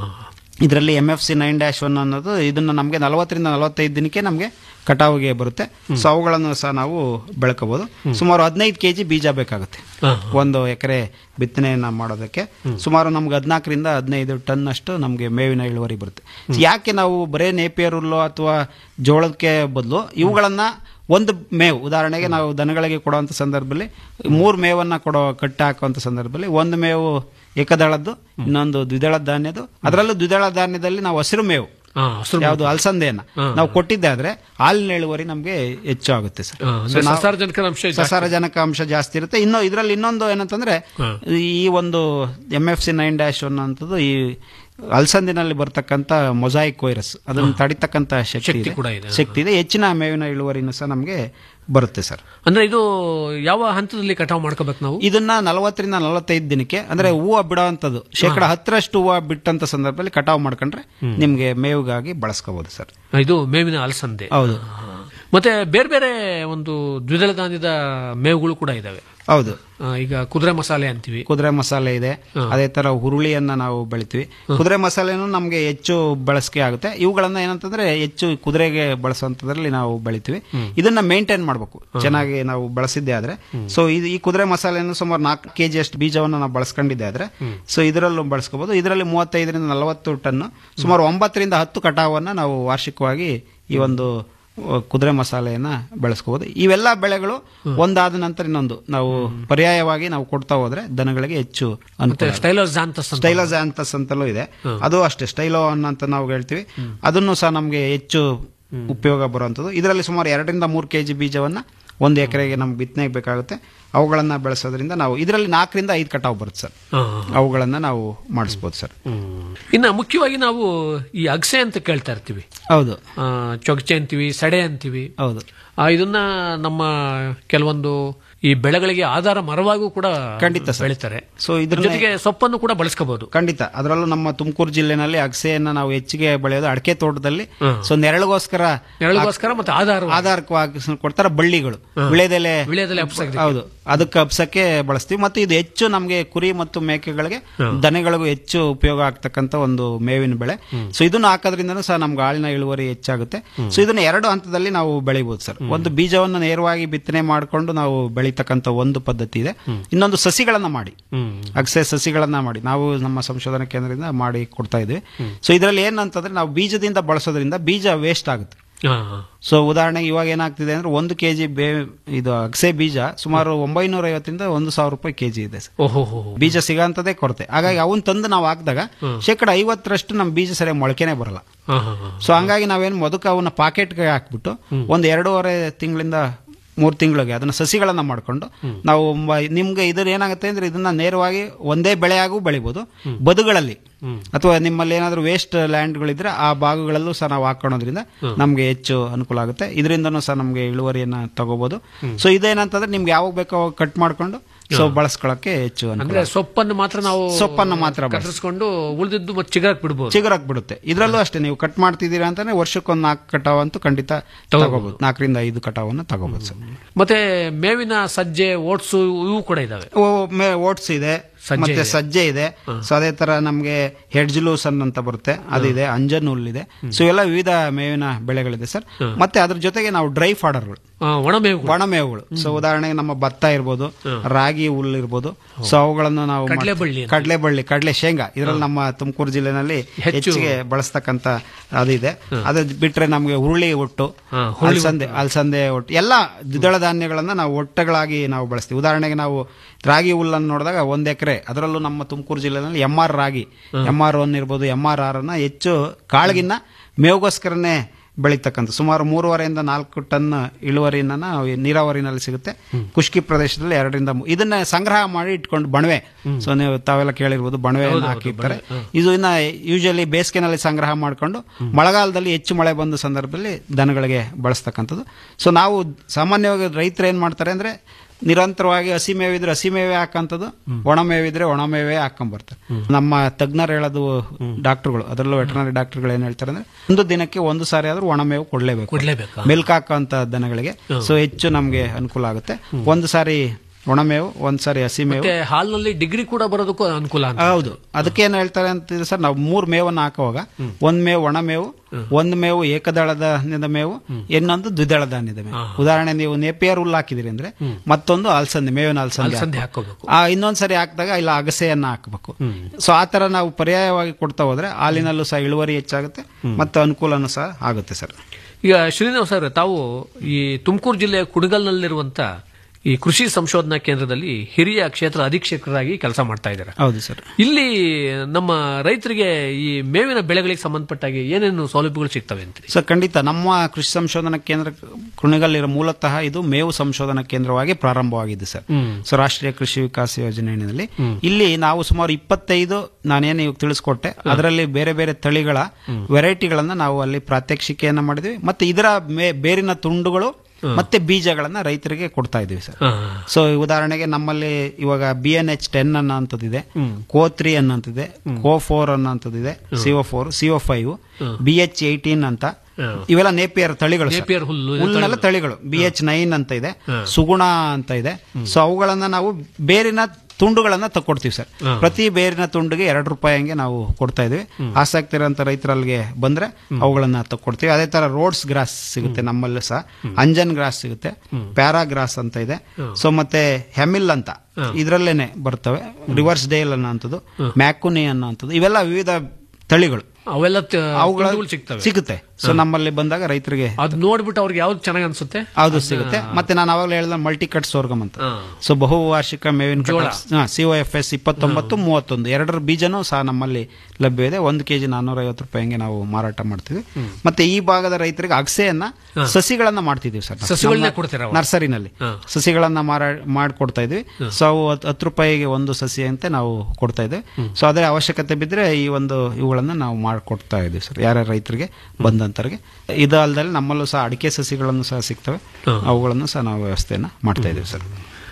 ಇದರಲ್ಲಿ M F C nine dash one ಅನ್ನೋದು ಇದನ್ನ ನಮಗೆ ನಲವತ್ತರಿಂದ ನಲವತ್ತೈದು ದಿನಕ್ಕೆ ನಮಗೆ ಕಟಾವಿಗೆ ಬರುತ್ತೆ ಸೊ ಅವುಗಳನ್ನು ಸಹ ನಾವು ಬೆಳ್ಕೋಬಹುದು ಸುಮಾರು ಹದಿನೈದು ಕೆಜಿ ಬೀಜ ಬೇಕಾಗುತ್ತೆ ಒಂದು ಎಕರೆ ಬಿತ್ತನೆಯನ್ನ ಮಾಡೋದಕ್ಕೆ ಸುಮಾರು ನಮ್ಗೆ ಹದಿನಾಲ್ಕರಿಂದ ಹದಿನೈದು ಟನ್ ಅಷ್ಟು ನಮಗೆ ಮೇವಿನ ಇಳುವರಿ ಬರುತ್ತೆ ಯಾಕೆ ನಾವು ಬರೇ ನೇಪಿಯರ್ ಹುಲ್ಲು ಅಥವಾ ಜೋಳಕ್ಕೆ ಬದಲು ಇವುಗಳನ್ನ ಒಂದು ಮೇವು ಉದಾಹರಣೆಗೆ ನಾವು ದನಗಳಿಗೆ ಕೊಡುವಂಥ ಸಂದರ್ಭದಲ್ಲಿ ಮೂರು ಮೇವನ್ನ ಕೊಡೋ ಕಟ್ಟಿ ಹಾಕುವಂಥ ಸಂದರ್ಭದಲ್ಲಿ ಒಂದು ಮೇವು ಏಕದಳದ್ದು ಇನ್ನೊಂದು ದ್ವಿದಳ ಧಾನ್ಯದು ಅದರಲ್ಲೂ ದ್ವಿದಳ ಧಾನ್ಯದಲ್ಲಿ ನಾವು ಹಸಿರು ಮೇವು ಯಾವುದು ಅಲಸಂದೆಯನ್ನ ನಾವು ಕೊಟ್ಟಿದ್ದೆ ಆದ್ರೆ ಹಾಲಿನ ಇಳುವರಿ ನಮಗೆ ಹೆಚ್ಚು ಆಗುತ್ತೆ ಸರ್ ಅಂದ್ರೆ So ನಾವು- ಸಸಾರಜನಕ ಅಂಶ ಜಾಸ್ತಿ. ಸಸಾರಜನಕ ಅಂಶ ಜಾಸ್ತಿ ಇರುತ್ತೆ ಇನ್ನು ಇದರಲ್ಲಿ ಇನ್ನೊಂದು ಏನಂತಂದ್ರೆ ಈ ಒಂದು M F C nine dash one ಅಂತದ್ದು ಈ ಅಲಸಂದಿನಲ್ಲಿ ಬರ್ತಕ್ಕಂಥ ಮೊಸಾಯಿಕ್ ವೈರಸ್ ಅದನ್ನು ತಡಿತಕ್ಕಂಥ ಶಕ್ತಿ ಶಕ್ತಿ ಇದೆ. ಕೂಡ ಇದೆ. ಶಕ್ತಿ ಇದೆ ಹೆಚ್ಚಿನ ಮೇವಿನ ಇಳುವರಿನೂ ಸಹ ನಮಗೆ ಬರುತ್ತೆ ಸರ್ ಅಂದ್ರೆ ಇದು ಯಾವ ಹಂತದಲ್ಲಿ ಕಟಾವು ಮಾಡ್ಕೋಬೇಕು ನಾವು ಇದನ್ನ ನಲವತ್ತರಿಂದ ನಲವತ್ತೈದು ದಿನಕ್ಕೆ ಅಂದ್ರೆ ಹೂವು ಬಿಡೋವಂಥದ್ದು ಶೇಕಡ ಹತ್ತರಷ್ಟು ಹೂವು ಬಿಟ್ಟಂತ ಸಂದರ್ಭದಲ್ಲಿ ಕಟಾವು ಮಾಡ್ಕೊಂಡ್ರೆ ನಿಮ್ಗೆ ಮೇವಿಗಾಗಿ ಬಳಸ್ಕೋಬಹುದು ಸರ್ ಇದು ಮೇವಿನ ಅಲಸಂದೆ ಹೌದು ಮತ್ತೆ ಬೇರೆ ಬೇರೆ ಒಂದು ದ್ವಿದಳ ಧಾನ್ಯದ ಮೇವುಗಳು ಕೂಡ ಇದಾವೆ ಹೌದು ಆ, ಈಗ ಕುದುರೆ ಮಸಾಲೆ ಅಂತೀವಿ ಕುದುರೆ ಮಸಾಲೆ ಇದೆ ಅದೇ ತರ ಹುರುಳಿಯನ್ನ ನಾವು ಬೆಳಿತೀವಿ ಕುದುರೆ ಮಸಾಲೆನೂ ನಮಗೆ ಹೆಚ್ಚು ಬಳಸಿಕೆ ಆಗುತ್ತೆ ಇವುಗಳನ್ನ ಏನಂತಂದ್ರೆ ಹೆಚ್ಚು ಕುದುರೆಗೆ ಬಳಸುವಂತದ್ರಲ್ಲಿ ನಾವು ಬೆಳಿತೀವಿ ಇದನ್ನ ಮೇಂಟೈನ್ ಮಾಡಬೇಕು ಚೆನ್ನಾಗಿ ನಾವು ಬಳಸಿದ್ದೆ ಆದ್ರೆ ಸೊ ಇದು ಈ ಕುದುರೆ ಮಸಾಲೆಯನ್ನು ಸುಮಾರು ನಾಲ್ಕು ಕೆಜಿ ಅಷ್ಟು ಬೀಜವನ್ನು ನಾವು ಬಳಸ್ಕೊಂಡಿದ್ದೆ ಆದ್ರೆ ಸೊ ಇದರಲ್ಲೂ ಬಳಸ್ಕೋಬಹುದು ಇದರಲ್ಲಿ ಮೂವತ್ತೈದರಿಂದ ನಲವತ್ತು ಟನ್ ಸುಮಾರು ಒಂಬತ್ತರಿಂದ ಹತ್ತು ಕಟಾವನ್ನ ನಾವು ವಾರ್ಷಿಕವಾಗಿ ಈ ಒಂದು ಅಹ್, ಕುದುರೆ ಮಸಾಲೆಯನ್ನ ಬೆಳೆಸ್ಕೋಬಹುದು ಇವೆಲ್ಲ ಬೆಳೆಗಳು ಒಂದಾದ ನಂತರ ಇನ್ನೊಂದು ನಾವು ಪರ್ಯಾಯವಾಗಿ ನಾವು ಕೊಡ್ತಾ ಹೋದ್ರೆ ದನಗಳಿಗೆ ಹೆಚ್ಚು ಮತ್ತೆ ಸ್ಟೈಲೋಜಾಂತಸ್ ಅಂತ. ಸ್ಟೈಲೋಜಾಂತಸ್ ಅಂತಲೂ ಇದೆ ಅದು ಅಷ್ಟೇ ಸ್ಟೈಲೋ ಅಂತ ನಾವು ಹೇಳ್ತೀವಿ ಅದನ್ನು ಸಹ ನಮಗೆ ಹೆಚ್ಚು ಉಪಯೋಗ ಬರುವಂಥದ್ದು ಇದರಲ್ಲಿ ಸುಮಾರು ಎರಡರಿಂದ ಮೂರು ಕೆಜಿ ಬೀಜವನ್ನ ಒಂದು ಎಕರೆಗೆ ನಮ್ಗೆ ಬಿತ್ತನೆಗೆ ಬೇಕಾಗುತ್ತೆ ಅವುಗಳನ್ನ ಬೆಳೆಸೋದ್ರಿಂದ ನಾವು ಇದರಲ್ಲಿ ನಾಲ್ಕರಿಂದ ಐದು ಕಟಾವು ಬರುತ್ತೆ ಸರ್ ಹಾ. ಅವುಗಳನ್ನ ನಾವು ಮಾಡಿಸ್ಬೋದು ಸರ್ ಇನ್ನ ಮುಖ್ಯವಾಗಿ ನಾವು ಈ ಅಗಸೆ ಅಂತ ಕೇಳ್ತಾ ಇರ್ತೀವಿ ಹೌದು ಆ, ಚೊಗಚೆ ಅಂತೀವಿ ಸಡೆ ಅಂತೀವಿ ಹೌದು ಆ, ಇದನ್ನ ನಮ್ಮ ಕೆಲವೊಂದು ಈ ಬೆಳೆಗಳಿಗೆ ಆಧಾರ ಮರವಾಗೂ ಕೂಡ ಖಂಡಿತ ಸರ್. ಬೆಳಿತಾರೆ ಸೊ ಇದ್ರ ಜೊತೆಗೆ ಸೊಪ್ಪನ್ನು ಕೂಡ ಬಳಸ್ಕೋಬಹುದು ಖಂಡಿತ ಅದರಲ್ಲೂ ನಮ್ಮ ತುಮಕೂರು ಜಿಲ್ಲೆನಲ್ಲಿ ಅಗಸೆಯನ್ನ ನಾವು ಹೆಚ್ಚಿಗೆ ಬೆಳೆಯೋದು ಅಡಕೆ ತೋಟದಲ್ಲಿ ಹ್ಮ್. ಸೊ ನೆರಳಿಗೋಸ್ಕರ ನೆರಳಿಗೋಸ್ಕರ ಮತ್ತೆ ಆಧಾರ ಆಧಾರವಾಗಿ ಕೊಡ್ತಾರೆ ಬಳ್ಳಿಗಳು ವಿಳೆದೆಲೆ ವಿಳೆದೆಲೆ ಹಬ್ಸಕ್ಕೆ ಹೌದು ಅದಕ್ಕೆ ಹಬ್ಸಕ್ಕೆ ಬಳಸ್ತೀವಿ ಮತ್ತು ಇದು ಹೆಚ್ಚು ನಮಗೆ ಕುರಿ ಮತ್ತು ಮೇಕೆಗಳಿಗೆ ಹ್ಮ್. ದನಗಳಿಗೂ ಹೆಚ್ಚು ಉಪಯೋಗ ಆಗ್ತಕ್ಕಂಥ ಒಂದು ಮೇವಿನ ಬೆಳೆ ಸೊ ಇದನ್ನು ಹಾಕೋದ್ರಿಂದನೂ ಸಹ ನಮ್ಗೆ ಹಾಲಿನ ಇಳುವರಿ ಹೆಚ್ಚಾಗುತ್ತೆ ಸೊ ಇದನ್ನ ಎರಡು ಹಂತದಲ್ಲಿ ನಾವು ಬೆಳಿಬಹುದು ಸರ್ ಒಂದು ಬೀಜವನ್ನು ನೇರವಾಗಿ ಬಿತ್ತನೆ ಮಾಡಿಕೊಂಡು ನಾವು ಬೆಳೀತಕ್ಕಂಥ ಒಂದು ಪದ್ಧತಿ ಇದೆ ಇನ್ನೊಂದು ಸಸಿಗಳನ್ನ ಮಾಡಿ ಅಗಸೆ ಸಸಿಗಳನ್ನ ಮಾಡಿ ನಾವು ನಮ್ಮ ಸಂಶೋಧನಾ ಕೇಂದ್ರದಿಂದ ಮಾಡಿ ಕೊಡ್ತಾ ಇದ್ವಿ ಸೊ ಇದರಲ್ಲಿ ಏನಂತಂದ್ರೆ ನಾವು ಬೀಜದಿಂದ ಬಳಸೋದ್ರಿಂದ ಬೀಜ ವೇಸ್ಟ್ ಆಗುತ್ತೆ ಸೊ ಉದಾಹರಣೆಗೆ ಇವಾಗ ಏನಾಗ್ತಿದೆ ಅಂದ್ರೆ ಒಂದು ಕೆಜಿ ಬೇ ಇದು ಅಗಸೆ ಬೀಜ ಸುಮಾರು ಒಂಬೈನೂರ ಐವತ್ತರಿಂದ ಒಂದು ಸಾವಿರ ರೂಪಾಯಿ ಕೆಜಿ ಇದೆ ಸರ್ ಓಹೋ ಬೀಜ ಸಿಗೋಂಥದ್ದೇ ಕೊರತೆ ಹಾಗಾಗಿ ಅವನ್ ತಂದು ನಾವು ಹಾಕಿದಾಗ ಶೇಕಡ ಐವತ್ತರಷ್ಟು ನಮ್ಮ ಬೀಜ ಸರಿಯಾಗಿ ಮೊಳಕೆನೆ ಬರಲ್ಲ ಸೊ ಹಂಗಾಗಿ ನಾವೇನು ಮೊದಕ ಅವನ್ನ ಪಾಕೆಟ್ಗೆ ಹಾಕ್ಬಿಟ್ಟು ಒಂದು ಎರಡೂವರೆ ತಿಂಗಳಿಂದ ಮೂರು ತಿಂಗಳಿಗೆ ಅದನ್ನ ಸಸಿಗಳನ್ನ ಮಾಡ್ಕೊಂಡು ನಾವು ಮ- ನಿಮ್ಗೆ ಇದ್ರ ಏನಾಗುತ್ತೆ ಅಂದ್ರೆ ಇದನ್ನ ನೇರವಾಗಿ ಒಂದೇ ಬೆಳೆಯಾಗೂ ಬೆಳಿಬೋದು ಬದುಗಳಲ್ಲಿ ಅಥವಾ ನಿಮ್ಮಲ್ಲಿ ಏನಾದರೂ ವೇಸ್ಟ್ ಲ್ಯಾಂಡ್ಗಳಿದ್ರೆ ಆ ಭಾಗಗಳಲ್ಲೂ ಸಹ ನಾವು ಹಾಕೊಳ್ಳೋದ್ರಿಂದ ನಮ್ಗೆ ಹೆಚ್ಚು ಅನುಕೂಲ ಆಗುತ್ತೆ ಇದರಿಂದನೂ ಸಹ ನಮ್ಗೆ ಇಳುವರಿಯನ್ನ ತಗೋಬಹುದು ಸೊ ಇದೇನಂತಂದ್ರೆ ನಿಮ್ಗೆ ಯಾವಾಗ ಬೇಕೋ ಅವಾಗ ಕಟ್ ಮಾಡ್ಕೊಂಡು ಸೊ ಬಳಸ್ಕೊಳಕ್ಕೆ ಹೆಚ್ಚು ಅನುಕೂಲ ಅಂದ್ರೆ ಸೊಪ್ಪನ್ನು ಮಾತ್ರ ನಾವು ಸೊಪ್ಪನ್ನು ಮಾತ್ರ ಬಳಸಿ. ಕತ್ತರಿಸ್ಕೊಂಡು ಉಳಿದಿದ್ದು ಮತ್ತೆ ಚಿಗರಕ್ ಬಿಡ್ಬೋದು ಚಿಗುರಾಕ್ ಬಿಡುತ್ತೆ ಇದ್ರಲ್ಲೂ ಅಷ್ಟೇ ನೀವು ಕಟ್ ಮಾಡ್ತಿದ್ದೀರಾ ಅಂತಾನೆ ವರ್ಷಕ್ಕೊಂದು ನಾಲ್ಕು ಕಟಾವ್ ಅಂತೂ ಖಂಡಿತ ತಗೋಬಹುದು ನಾಲ್ಕರಿಂದ ಐದು ಕಟಾವನ್ನು ತಗೋಬಹುದು ಸರ್ ಮತ್ತೆ ಮೇವಿನ ಸಜ್ಜೆ ಓಟ್ಸು ಇವು ಕೂಡ ಇದಾವೆ ಓಟ್ಸ್ ಇದೆ ಸಜ್ಜೆ ಮತ್ತೆ ಇದೆ. ಸಜ್ಜೆ ಇದೆ ಸೊ ಅದೇ ತರ ನಮ್ಗೆ ಹೆಡ್ಜ್ಲೂಸನ್ ಅಂತ ಬರುತ್ತೆ ಅದಿದೆ ಅಂಜನ್ ಹುಲ್ಲಿದೆ ಸೊ ಎಲ್ಲ ವಿವಿಧ ಮೇವಿನ ಬೆಳೆಗಳಿದೆ ಸರ್ ಮತ್ತೆ ಅದ್ರ ಜೊತೆಗೆ ನಾವು ಡ್ರೈ ಫಾಡರ್ಗಳು ಒಣಮೇವು ಒಣಮೇವುಗಳು ಸೊ ಉದಾಹರಣೆಗೆ ನಮ್ಮ ಭತ್ತ ಇರ್ಬೋದು ರಾಗಿ ಹುಲ್ಲು ಇರ್ಬೋದು ಸೊ ಅವುಗಳನ್ನು ನಾವು ಕಡ್ಲೆಬಳ್ಳಿ ಅಂತ. ಕಡಲೆಬಳ್ಳಿ ಕಡಲೆ ಶೇಂಗಾ ಇದ್ರಲ್ಲಿ ನಮ್ಮ ತುಮಕೂರು ಜಿಲ್ಲೆನಲ್ಲಿ ಹೆಚ್ಚು- ಹೆಚ್ಚಿಗೆ ಬಳಸ್ತಕ್ಕಂತ ಅದಿದೆ ಅದು ಬಿಟ್ರೆ ನಮ್ಗೆ ಹುರುಳಿ ಒಟ್ಟು ಹುರುಳಿ ಅಲಸಂದೆ ಅಲಸಂದೆ ಒಟ್ಟು ಎಲ್ಲ ದ್ವಿದಳ ಧಾನ್ಯಗಳನ್ನ ನಾವು ಒಟ್ಟಗಳಾಗಿ ನಾವು ಬಳಸ್ತೀವಿ ಉದಾಹರಣೆಗೆ ನಾವು ರಾಗಿ ಹುಲ್ಲನ್ನು ನೋಡಿದಾಗ ಒಂದ್ ಎಕರೆ ಅದರಲ್ಲೂ ನಮ್ಮ ತುಮಕೂರು ಜಿಲ್ಲೆನಲ್ಲಿ ಎಂ ಆರ್ ರಾಗಿ ಎಂ ಆರ್ ಒನ್ ಇರ್ಬೋದು ಎಂ ಆರ್ ಆರ್ ಅನ್ನ ಹೆಚ್ಚು ಕಾಳಿಗಿನ್ನ ಮೇವುಗೋಸ್ಕರನೇ ಬೆಳೀತಕ್ಕಂಥ ಸುಮಾರು ಮೂರುವರೆಯಿಂದ ನಾಲ್ಕು ಟನ್ ಇಳುವರಿನ ನಾವು ಈ ನೀರಾವರಿನಲ್ಲಿ ಸಿಗುತ್ತೆ ಖುಷ್ಕಿ ಪ್ರದೇಶದಲ್ಲಿ ಎರಡರಿಂದ ಮೂ- ಇದನ್ನ ಸಂಗ್ರಹ ಮಾಡಿ ಇಟ್ಕೊಂಡು ಬಣವೆ ಸೊ ನೀವು ತಾವೆಲ್ಲ ಕೇಳಿರ್ಬೋದು ಬಣವೆಯನ್ನು ಹಾಕಿರ್ತಾರೆ ಇದು ಇನ್ನ ಯೂಶಲಿ ಬೇಸಿಗೆನಲ್ಲಿ ಸಂಗ್ರಹ ಮಾಡಿಕೊಂಡು ಮಳೆಗಾಲದಲ್ಲಿ ಹೆಚ್ಚು ಮಳೆ ಬಂದ ಸಂದರ್ಭದಲ್ಲಿ ದನಗಳಿಗೆ ಬಳಸ್ತಕ್ಕಂಥದ್ದು ಸೊ ನಾವು ಸಾಮಾನ್ಯವಾಗಿ ರೈತರು ಏನ್ ಮಾಡ್ತಾರೆ ಅಂದ್ರೆ ನಿರಂತರವಾಗಿ ಹಸಿ ಮೇವಿದ್ರೆ ಹಸಿ ಮೇವೆ ಹಾಕಂಥದ್ದು ಒಣ ಮೇವಿದ್ರೆ ಒಣ ಮೇವೆ ಹಾಕೊಂಡ್ಬರ್ತಾರೆ ನಮ್ಮ ತಜ್ಞರು ಹೇಳೋದು ಡಾಕ್ಟರ್ಗಳು ಅದರಲ್ಲೂ ವೆಟರ್ನರಿ ಡಾಕ್ಟರ್ಗಳು ಏನ್ ಹೇಳ್ತಾರೆ ಅಂದ್ರೆ ಒಂದು ದಿನಕ್ಕೆ ಒಂದು ಸಾರಿ ಆದ್ರೂ ಒಣ ಮೇವು ಕೊಡ್ಲೇಬೇಕು ಕೊಡ್ಲೇಬೇಕಾ? ಮಿಲ್ಕ್ ಹಾಕೋಂತ ದನಗಳಿಗೆ ಸೊ ಹೆಚ್ಚು ನಮ್ಗೆ ಅನುಕೂಲ ಆಗುತ್ತೆ ಒಂದು ಸಾರಿ ಒಣಮೇವು ಒಂದ್ ಸಾರಿ ಹಸಿ ಮೇವು ಮತ್ತೆ ಹಾಲ್ನಲ್ಲಿ ಡಿಗ್ರಿ ಕೂಡ ಬರೋದಕ್ಕೂ ಅನುಕೂಲ ಅಂತ ಹೌದು ಅದಕ್ಕೆ ಏನ್ ಹೇಳ್ತಾರೆ ಅಂತಿದ್ರೆ ಸರ್ ನಾವು ಮೂರ್ ಮೇವನ್ನ ಹಾಕುವಾಗ ಒಂದ್ ಮೇವು ಒಣ ಮೇವು ಒಂದ್ ಮೇವು ಏಕದಳ ಧಾನ್ಯದ ಮೇವು ಇನ್ನೊಂದು ದ್ವಿದಳ ಧಾನ್ಯದ ಮೇವು ಉದಾಹರಣೆ ನೀವು ನೇಪಿಯರ್ ಹುಲ್ಲು ಹಾಕಿದಿರಿ ಅಂದ್ರೆ ಮತ್ತೊಂದು ಅಲಸಂದೆ ಮೇವಿನ ಅಲಸಂದೆ ಅಲಸಂದೆ ಹಾಕ್ಬೇಕು. ಹಾಕೋಬೇಕು ಆ ಇನ್ನೊಂದ್ ಸರಿ ಹಾಕಿದಾಗ ಇಲ್ಲ ಅಗಸೆಯನ್ನ ಹಾಕಬೇಕು ಸೊ ಆ ತರ ನಾವು ಪರ್ಯಾಯವಾಗಿ ಕೊಡ್ತಾ ಹೋದ್ರೆ ಹಾಲಿನಲ್ಲೂ ಸಹ ಇಳುವರಿ ಹೆಚ್ಚಾಗುತ್ತೆ ಮತ್ತು ಅನುಕೂಲನೂ ಸಹ ಆಗುತ್ತೆ ಸರ್ ಈಗ ಶ್ರೀನಿವಾಸ್ ಸರ್ ತಾವು ಈ ತುಮಕೂರು ಜಿಲ್ಲೆಯ ಕುಣಗಲ್ನಲ್ಲಿರುವಂತ ಈ ಕೃಷಿ ಸಂಶೋಧನಾ ಕೇಂದ್ರದಲ್ಲಿ ಹಿರಿಯ ಕ್ಷೇತ್ರ ಅಧೀಕ್ಷಕರಾಗಿ ಕೆಲಸ ಮಾಡ್ತಾ ಇದ್ದಾರೆ ಹೌದು ಸರ್ ಇಲ್ಲಿ ನಮ್ಮ ರೈತರಿಗೆ ಈ ಮೇವಿನ ಬೆಳೆಗಳಿಗೆ ಸಂಬಂಧಪಟ್ಟಾಗಿ ಏನೇನು ಸೌಲಭ್ಯಗಳು ಸಿಗ್ತವೆ ಅಂತ ಸರ್ ಖಂಡಿತ ನಮ್ಮ ಕೃಷಿ ಸಂಶೋಧನಾ ಕೇಂದ್ರ ಕುಣಿಗಲ್ಲಿರೋ ಮೂಲತಃ ಇದು ಮೇವು ಸಂಶೋಧನಾ ಕೇಂದ್ರವಾಗಿ ಪ್ರಾರಂಭವಾಗಿದೆ ಸರ್ ಹ್ಮ್. ಸೊ ರಾಷ್ಟ್ರೀಯ ಕೃಷಿ ವಿಕಾಸ ಯೋಜನೆಯಲ್ಲಿ ಇಲ್ಲಿ ನಾವು ಸುಮಾರು ಇಪ್ಪತ್ತೈದು ನಾನೇನು ಇವಾಗ ತಿಳಿಸ್ಕೊಟ್ಟೆ ಅದರಲ್ಲಿ ಬೇರೆ ಬೇರೆ ತಳಿಗಳ ವೆರೈಟಿಗಳನ್ನ ನಾವು ಅಲ್ಲಿ ಪ್ರಾತ್ಯಕ್ಷಿಕೆಯನ್ನ ಮಾಡಿದ್ವಿ ಮತ್ತೆ ಇದರ ಮೇ- ಬೇರಿನ ತುಂಡುಗಳು ಮತ್ತೆ ಬೀಜಗಳನ್ನ ರೈತರಿಗೆ ಕೊಡ್ತಾ ಇದೀವಿ ಸರ್ ಸೊ ಉದಾಹರಣೆಗೆ ನಮ್ಮಲ್ಲಿ ಇವಾಗ ಬಿ ಎನ್ ಎಚ್ ಟೆನ್ ಅನ್ನೋಂಥದ್ದಿದೆ ಕೋ ತ್ರೀ ಅನ್ನೋಂಥದ್ದಿದೆ ಕೋ ಫೋರ್ ಅನ್ನೋಂಥದ್ದಿದೆ C O four C O five B H eighteen ಅಂತ ಇವೆಲ್ಲ ನೇಪಿಯರ್ ತಳಿಗಳು ಸರ್. ನೇಪಿಯರ್ ಹುಲ್ಲು, ಹುಲ್ಲಿನೆಲ್ಲ ತಳಿಗಳು ಬಿ ಎಚ್ ನೈನ್ ಅಂತ ಇದೆ ಸುಗುಣ ಅಂತ ಇದೆ ಸೊ ಅವುಗಳನ್ನ ನಾವು ಬೇರಿನ ತುಂಡುಗಳನ್ನ ತಕ್ಕೊಡ್ತೀವಿ ಸರ್ ಪ್ರತಿ ಬೇರಿನ ತುಂಡಿಗೆ ಎರಡು ರೂಪಾಯಿ ಹಂಗೆ ನಾವು ಕೊಡ್ತಾ ಇದೀವಿ ಆಸಕ್ತಿ ಇರೋಂಥ ರೈತರಲ್ಲಿಗೆ ಬಂದ್ರೆ ಅವುಗಳನ್ನ ತಕ್ಕೊಡ್ತೀವಿ ಅದೇ ತರ ರೋಡ್ಸ್ ಗ್ರಾಸ್ ಸಿಗುತ್ತೆ ನಮ್ಮಲ್ಲೂ ಸಹ ಅಂಜನ್ ಗ್ರಾಸ್ ಸಿಗುತ್ತೆ ಪ್ಯಾರಾ ಗ್ರಾಸ್ ಅಂತ ಇದೆ ಸೊ ಮತ್ತೆ ಹೆಮಿಲ್ ಅಂತ ಇದ್ರಲ್ಲೇನೆ ಬರ್ತವೆ ರಿವರ್ಸ್ ಡೇಲ್ ಅನ್ನೋಂಥದ್ದು ಮ್ಯಾಕುನಿ ಅನ್ನೋಂಥದ್ದು ಇವೆಲ್ಲ ವಿವಿಧ ತಳಿಗಳು ಅವೆಲ್ಲ ತ- ಅವುಗಳ ತುಂಡುಗಳು ಸಿಗ್ತವೆ ಸಿಗುತ್ತೆ ಸೊ ನಮ್ಮಲ್ಲಿ ಬಂದಾಗ ರೈತರಿಗೆ ಅದು ನೋಡ್ಬಿಟ್ಟು ಅವ್ರಿಗೆ ಯಾವ್ದು ಚೆನ್ನಾಗಿ ಅನ್ಸುತ್ತೆ ಅದು ಸಿಗುತ್ತೆ ಮತ್ತೆ ನಾನು ಅವಾಗಲೇ ಹೇಳಿದ ಮಲ್ಟಿ ಕಟ್ ಸೋರ್ಗಮ್ ಅಂತ ಸೊ ಬಹುವಾರ್ಷಿಕ ಮೇವಿನ ಜೋಳ. ಸಿ ಒ ಎಫ್ ಎಸ್ ಇಪ್ಪತ್ತೊಂಬತ್ತು ಮೂವತ್ತೊಂದು ಎರಡರ ಬೀಜನೂ ಸಹ ನಮ್ಮಲ್ಲಿ ಲಭ್ಯ ಇದೆ ಒಂದು ಕೆಜಿ ನಾನ್ನೂರ ಐವತ್ತು ರೂಪಾಯಿ ಹಂಗೆ ನಾವು ಮಾರಾಟ ಮಾಡ್ತೀವಿ ಮತ್ತೆ ಈ ಭಾಗದ ರೈತರಿಗೆ ಅಗಸೆಯನ್ನ ಸಸಿಗಳನ್ನ ಮಾಡ್ತಿದೀವಿ ಸರ್ ನಾವು. ಸಸಿಗಳನ್ನೇ ನಮ್ಮ ಕೊಡ್ತೀರಾ ಅವಾಗ? ನರ್ಸರಿನಲ್ಲಿ ಸಸಿಗಳನ್ನ ಮಾರಾ ಮಾಡಿಕೊಡ್ತಾ ಇದ್ವಿ ಸೊ ಅವು ಹತ್- ಹತ್ತು ರೂಪಾಯಿಗೆ ಒಂದು ಸಸಿ ಅಂತ ನಾವು ಕೊಡ್ತಾ ಇದ್ವಿ ಸೊ ಅದೇ ಅವಶ್ಯಕತೆ ಬಿದ್ದರೆ ಈ ಒಂದು ಇವುಗಳನ್ನ ನಾವು ಮಾಡಿಕೊಡ್ತಾ ಇದ್ದೀವಿ ಸರ್ ಯಾರ್ಯಾರ ರೈತರಿಗೆ ಬಂದಂತರಿಗೆ ಇದು ಅಲ್ಲದೆ ನಮ್ಮಲ್ಲೂ ಸಹ ಅಡಿಕೆ ಸಸಿಗಳನ್ನು ಸಹ ಸಿಗ್ತವೆ ಅವುಗಳನ್ನು ಸಹ ನಾವು ವ್ಯವಸ್ಥೆಯನ್ನ ಮಾಡ್ತಾ ಇದ್ದೀವಿ ಸರ್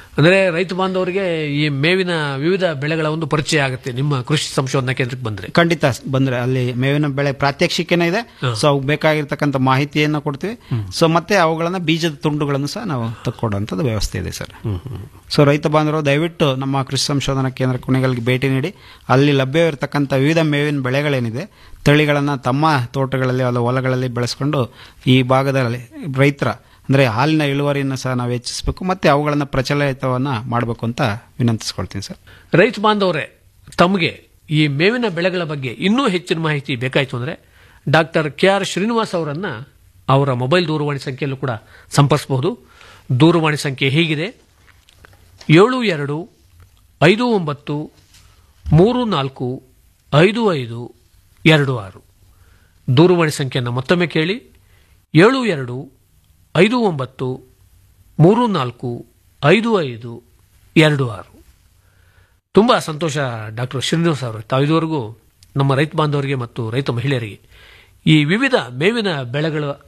ಅಂದ್ರೆ ರೈತ ಬಾಂಧವರಿಗೆ ಈ ಮೇವಿನ ವಿವಿಧ ಬೆಳೆಗಳ ಒಂದು ಪರಿಚಯ ಆಗುತ್ತೆ ನಿಮ್ಮ ಕೃಷಿ ಸಂಶೋಧನಾ ಕೇಂದ್ರಕ್ಕೆ ಬಂದ್ರೆ ಖಂಡಿತ ಬಂದ್ರೆ ಅಲ್ಲಿ ಮೇವಿನ ಬೆಳೆ ಪ್ರಾತ್ಯಕ್ಷಿಕೆನೇ ಇದೆ ಸೊ ಅವು ಬೇಕಾಗಿರ್ತಕ್ಕಂಥ ಮಾಹಿತಿಯನ್ನು ಕೊಡ್ತೀವಿ ಸೊ ಮತ್ತೆ ಅವುಗಳನ್ನ ಬೀಜದ ತುಂಡುಗಳನ್ನು ಸಹ ನಾವು ತಕ್ಕೊಡುವಂಥದ್ದು ವ್ಯವಸ್ಥೆ ಇದೆ ಸರ್ ಸೊ ರೈತ ಬಾಂಧವರು ದಯವಿಟ್ಟು ನಮ್ಮ ಕೃಷಿ ಸಂಶೋಧನಾ ಕೇಂದ್ರ ಕುಣಿಗಲ್ಗೆ ಭೇಟಿ ನೀಡಿ ಅಲ್ಲಿ ಲಭ್ಯವಿರತಕ್ಕಂಥ ವಿವಿಧ ಮೇವಿನ ಬೆಳೆಗಳೇನಿದೆ ತಳಿಗಳನ್ನು ತಮ್ಮ ತೋಟಗಳಲ್ಲಿ ಅಲ್ಲ ಹೊಲಗಳಲ್ಲಿ ಬೆಳೆಸ್ಕೊಂಡು ಈ ಭಾಗದಲ್ಲಿ ರೈತರ ಅಂದರೆ ಹಾಲಿನ ಇಳುವರಿಯನ್ನು ಸಹ ನಾವು ಹೆಚ್ಚಿಸಬೇಕು ಮತ್ತು ಅವುಗಳನ್ನು ಪ್ರಚಲಿತವನ್ನು ಮಾಡಬೇಕು ಅಂತ ವಿನಂತಿಸ್ಕೊಳ್ತೀನಿ ಸರ್ ರೈತ ಬಾಂಧವರೇ ತಮಗೆ ಈ ಮೇವಿನ ಬೆಳೆಗಳ ಬಗ್ಗೆ ಇನ್ನೂ ಹೆಚ್ಚಿನ ಮಾಹಿತಿ ಬೇಕಾಯಿತು ಅಂದರೆ ಡಾಕ್ಟರ್ ಕೆ ಆರ್ ಶ್ರೀನಿವಾಸ್ ಅವರನ್ನ ಅವರ ಮೊಬೈಲ್ ದೂರವಾಣಿ ಸಂಖ್ಯೆಯಲ್ಲೂ ಕೂಡ ಸಂಪರ್ಸಬಹುದು ದೂರವಾಣಿ ಸಂಖ್ಯೆ ಹೀಗಿದೆ ಏಳು ಎರಡು ಐದು ಒಂಬತ್ತು ಮೂರು ನಾಲ್ಕು ಐದು ಐದು ಎರಡು ಆರು ದೂರವಾಣಿ ಸಂಖ್ಯೆಯನ್ನು ಮತ್ತೊಮ್ಮೆ ಕೇಳಿ ಏಳು ಎರಡು ಐದು ಒಂಬತ್ತು ಮೂರು ನಾಲ್ಕು ಐದು ಐದು ಎರಡು ಆರು ತುಂಬ ಸಂತೋಷ ಡಾಕ್ಟರ್ ಶ್ರೀನಿವಾಸ್ ಅವರು ತಾವು ಇದುವರೆಗೂ ನಮ್ಮ ರೈತ ಬಾಂಧವರಿಗೆ ಮತ್ತು ರೈತ ಮಹಿಳೆಯರಿಗೆ ಈ ವಿವಿಧ ಮೇವಿನ ಬೆಳೆಗಳ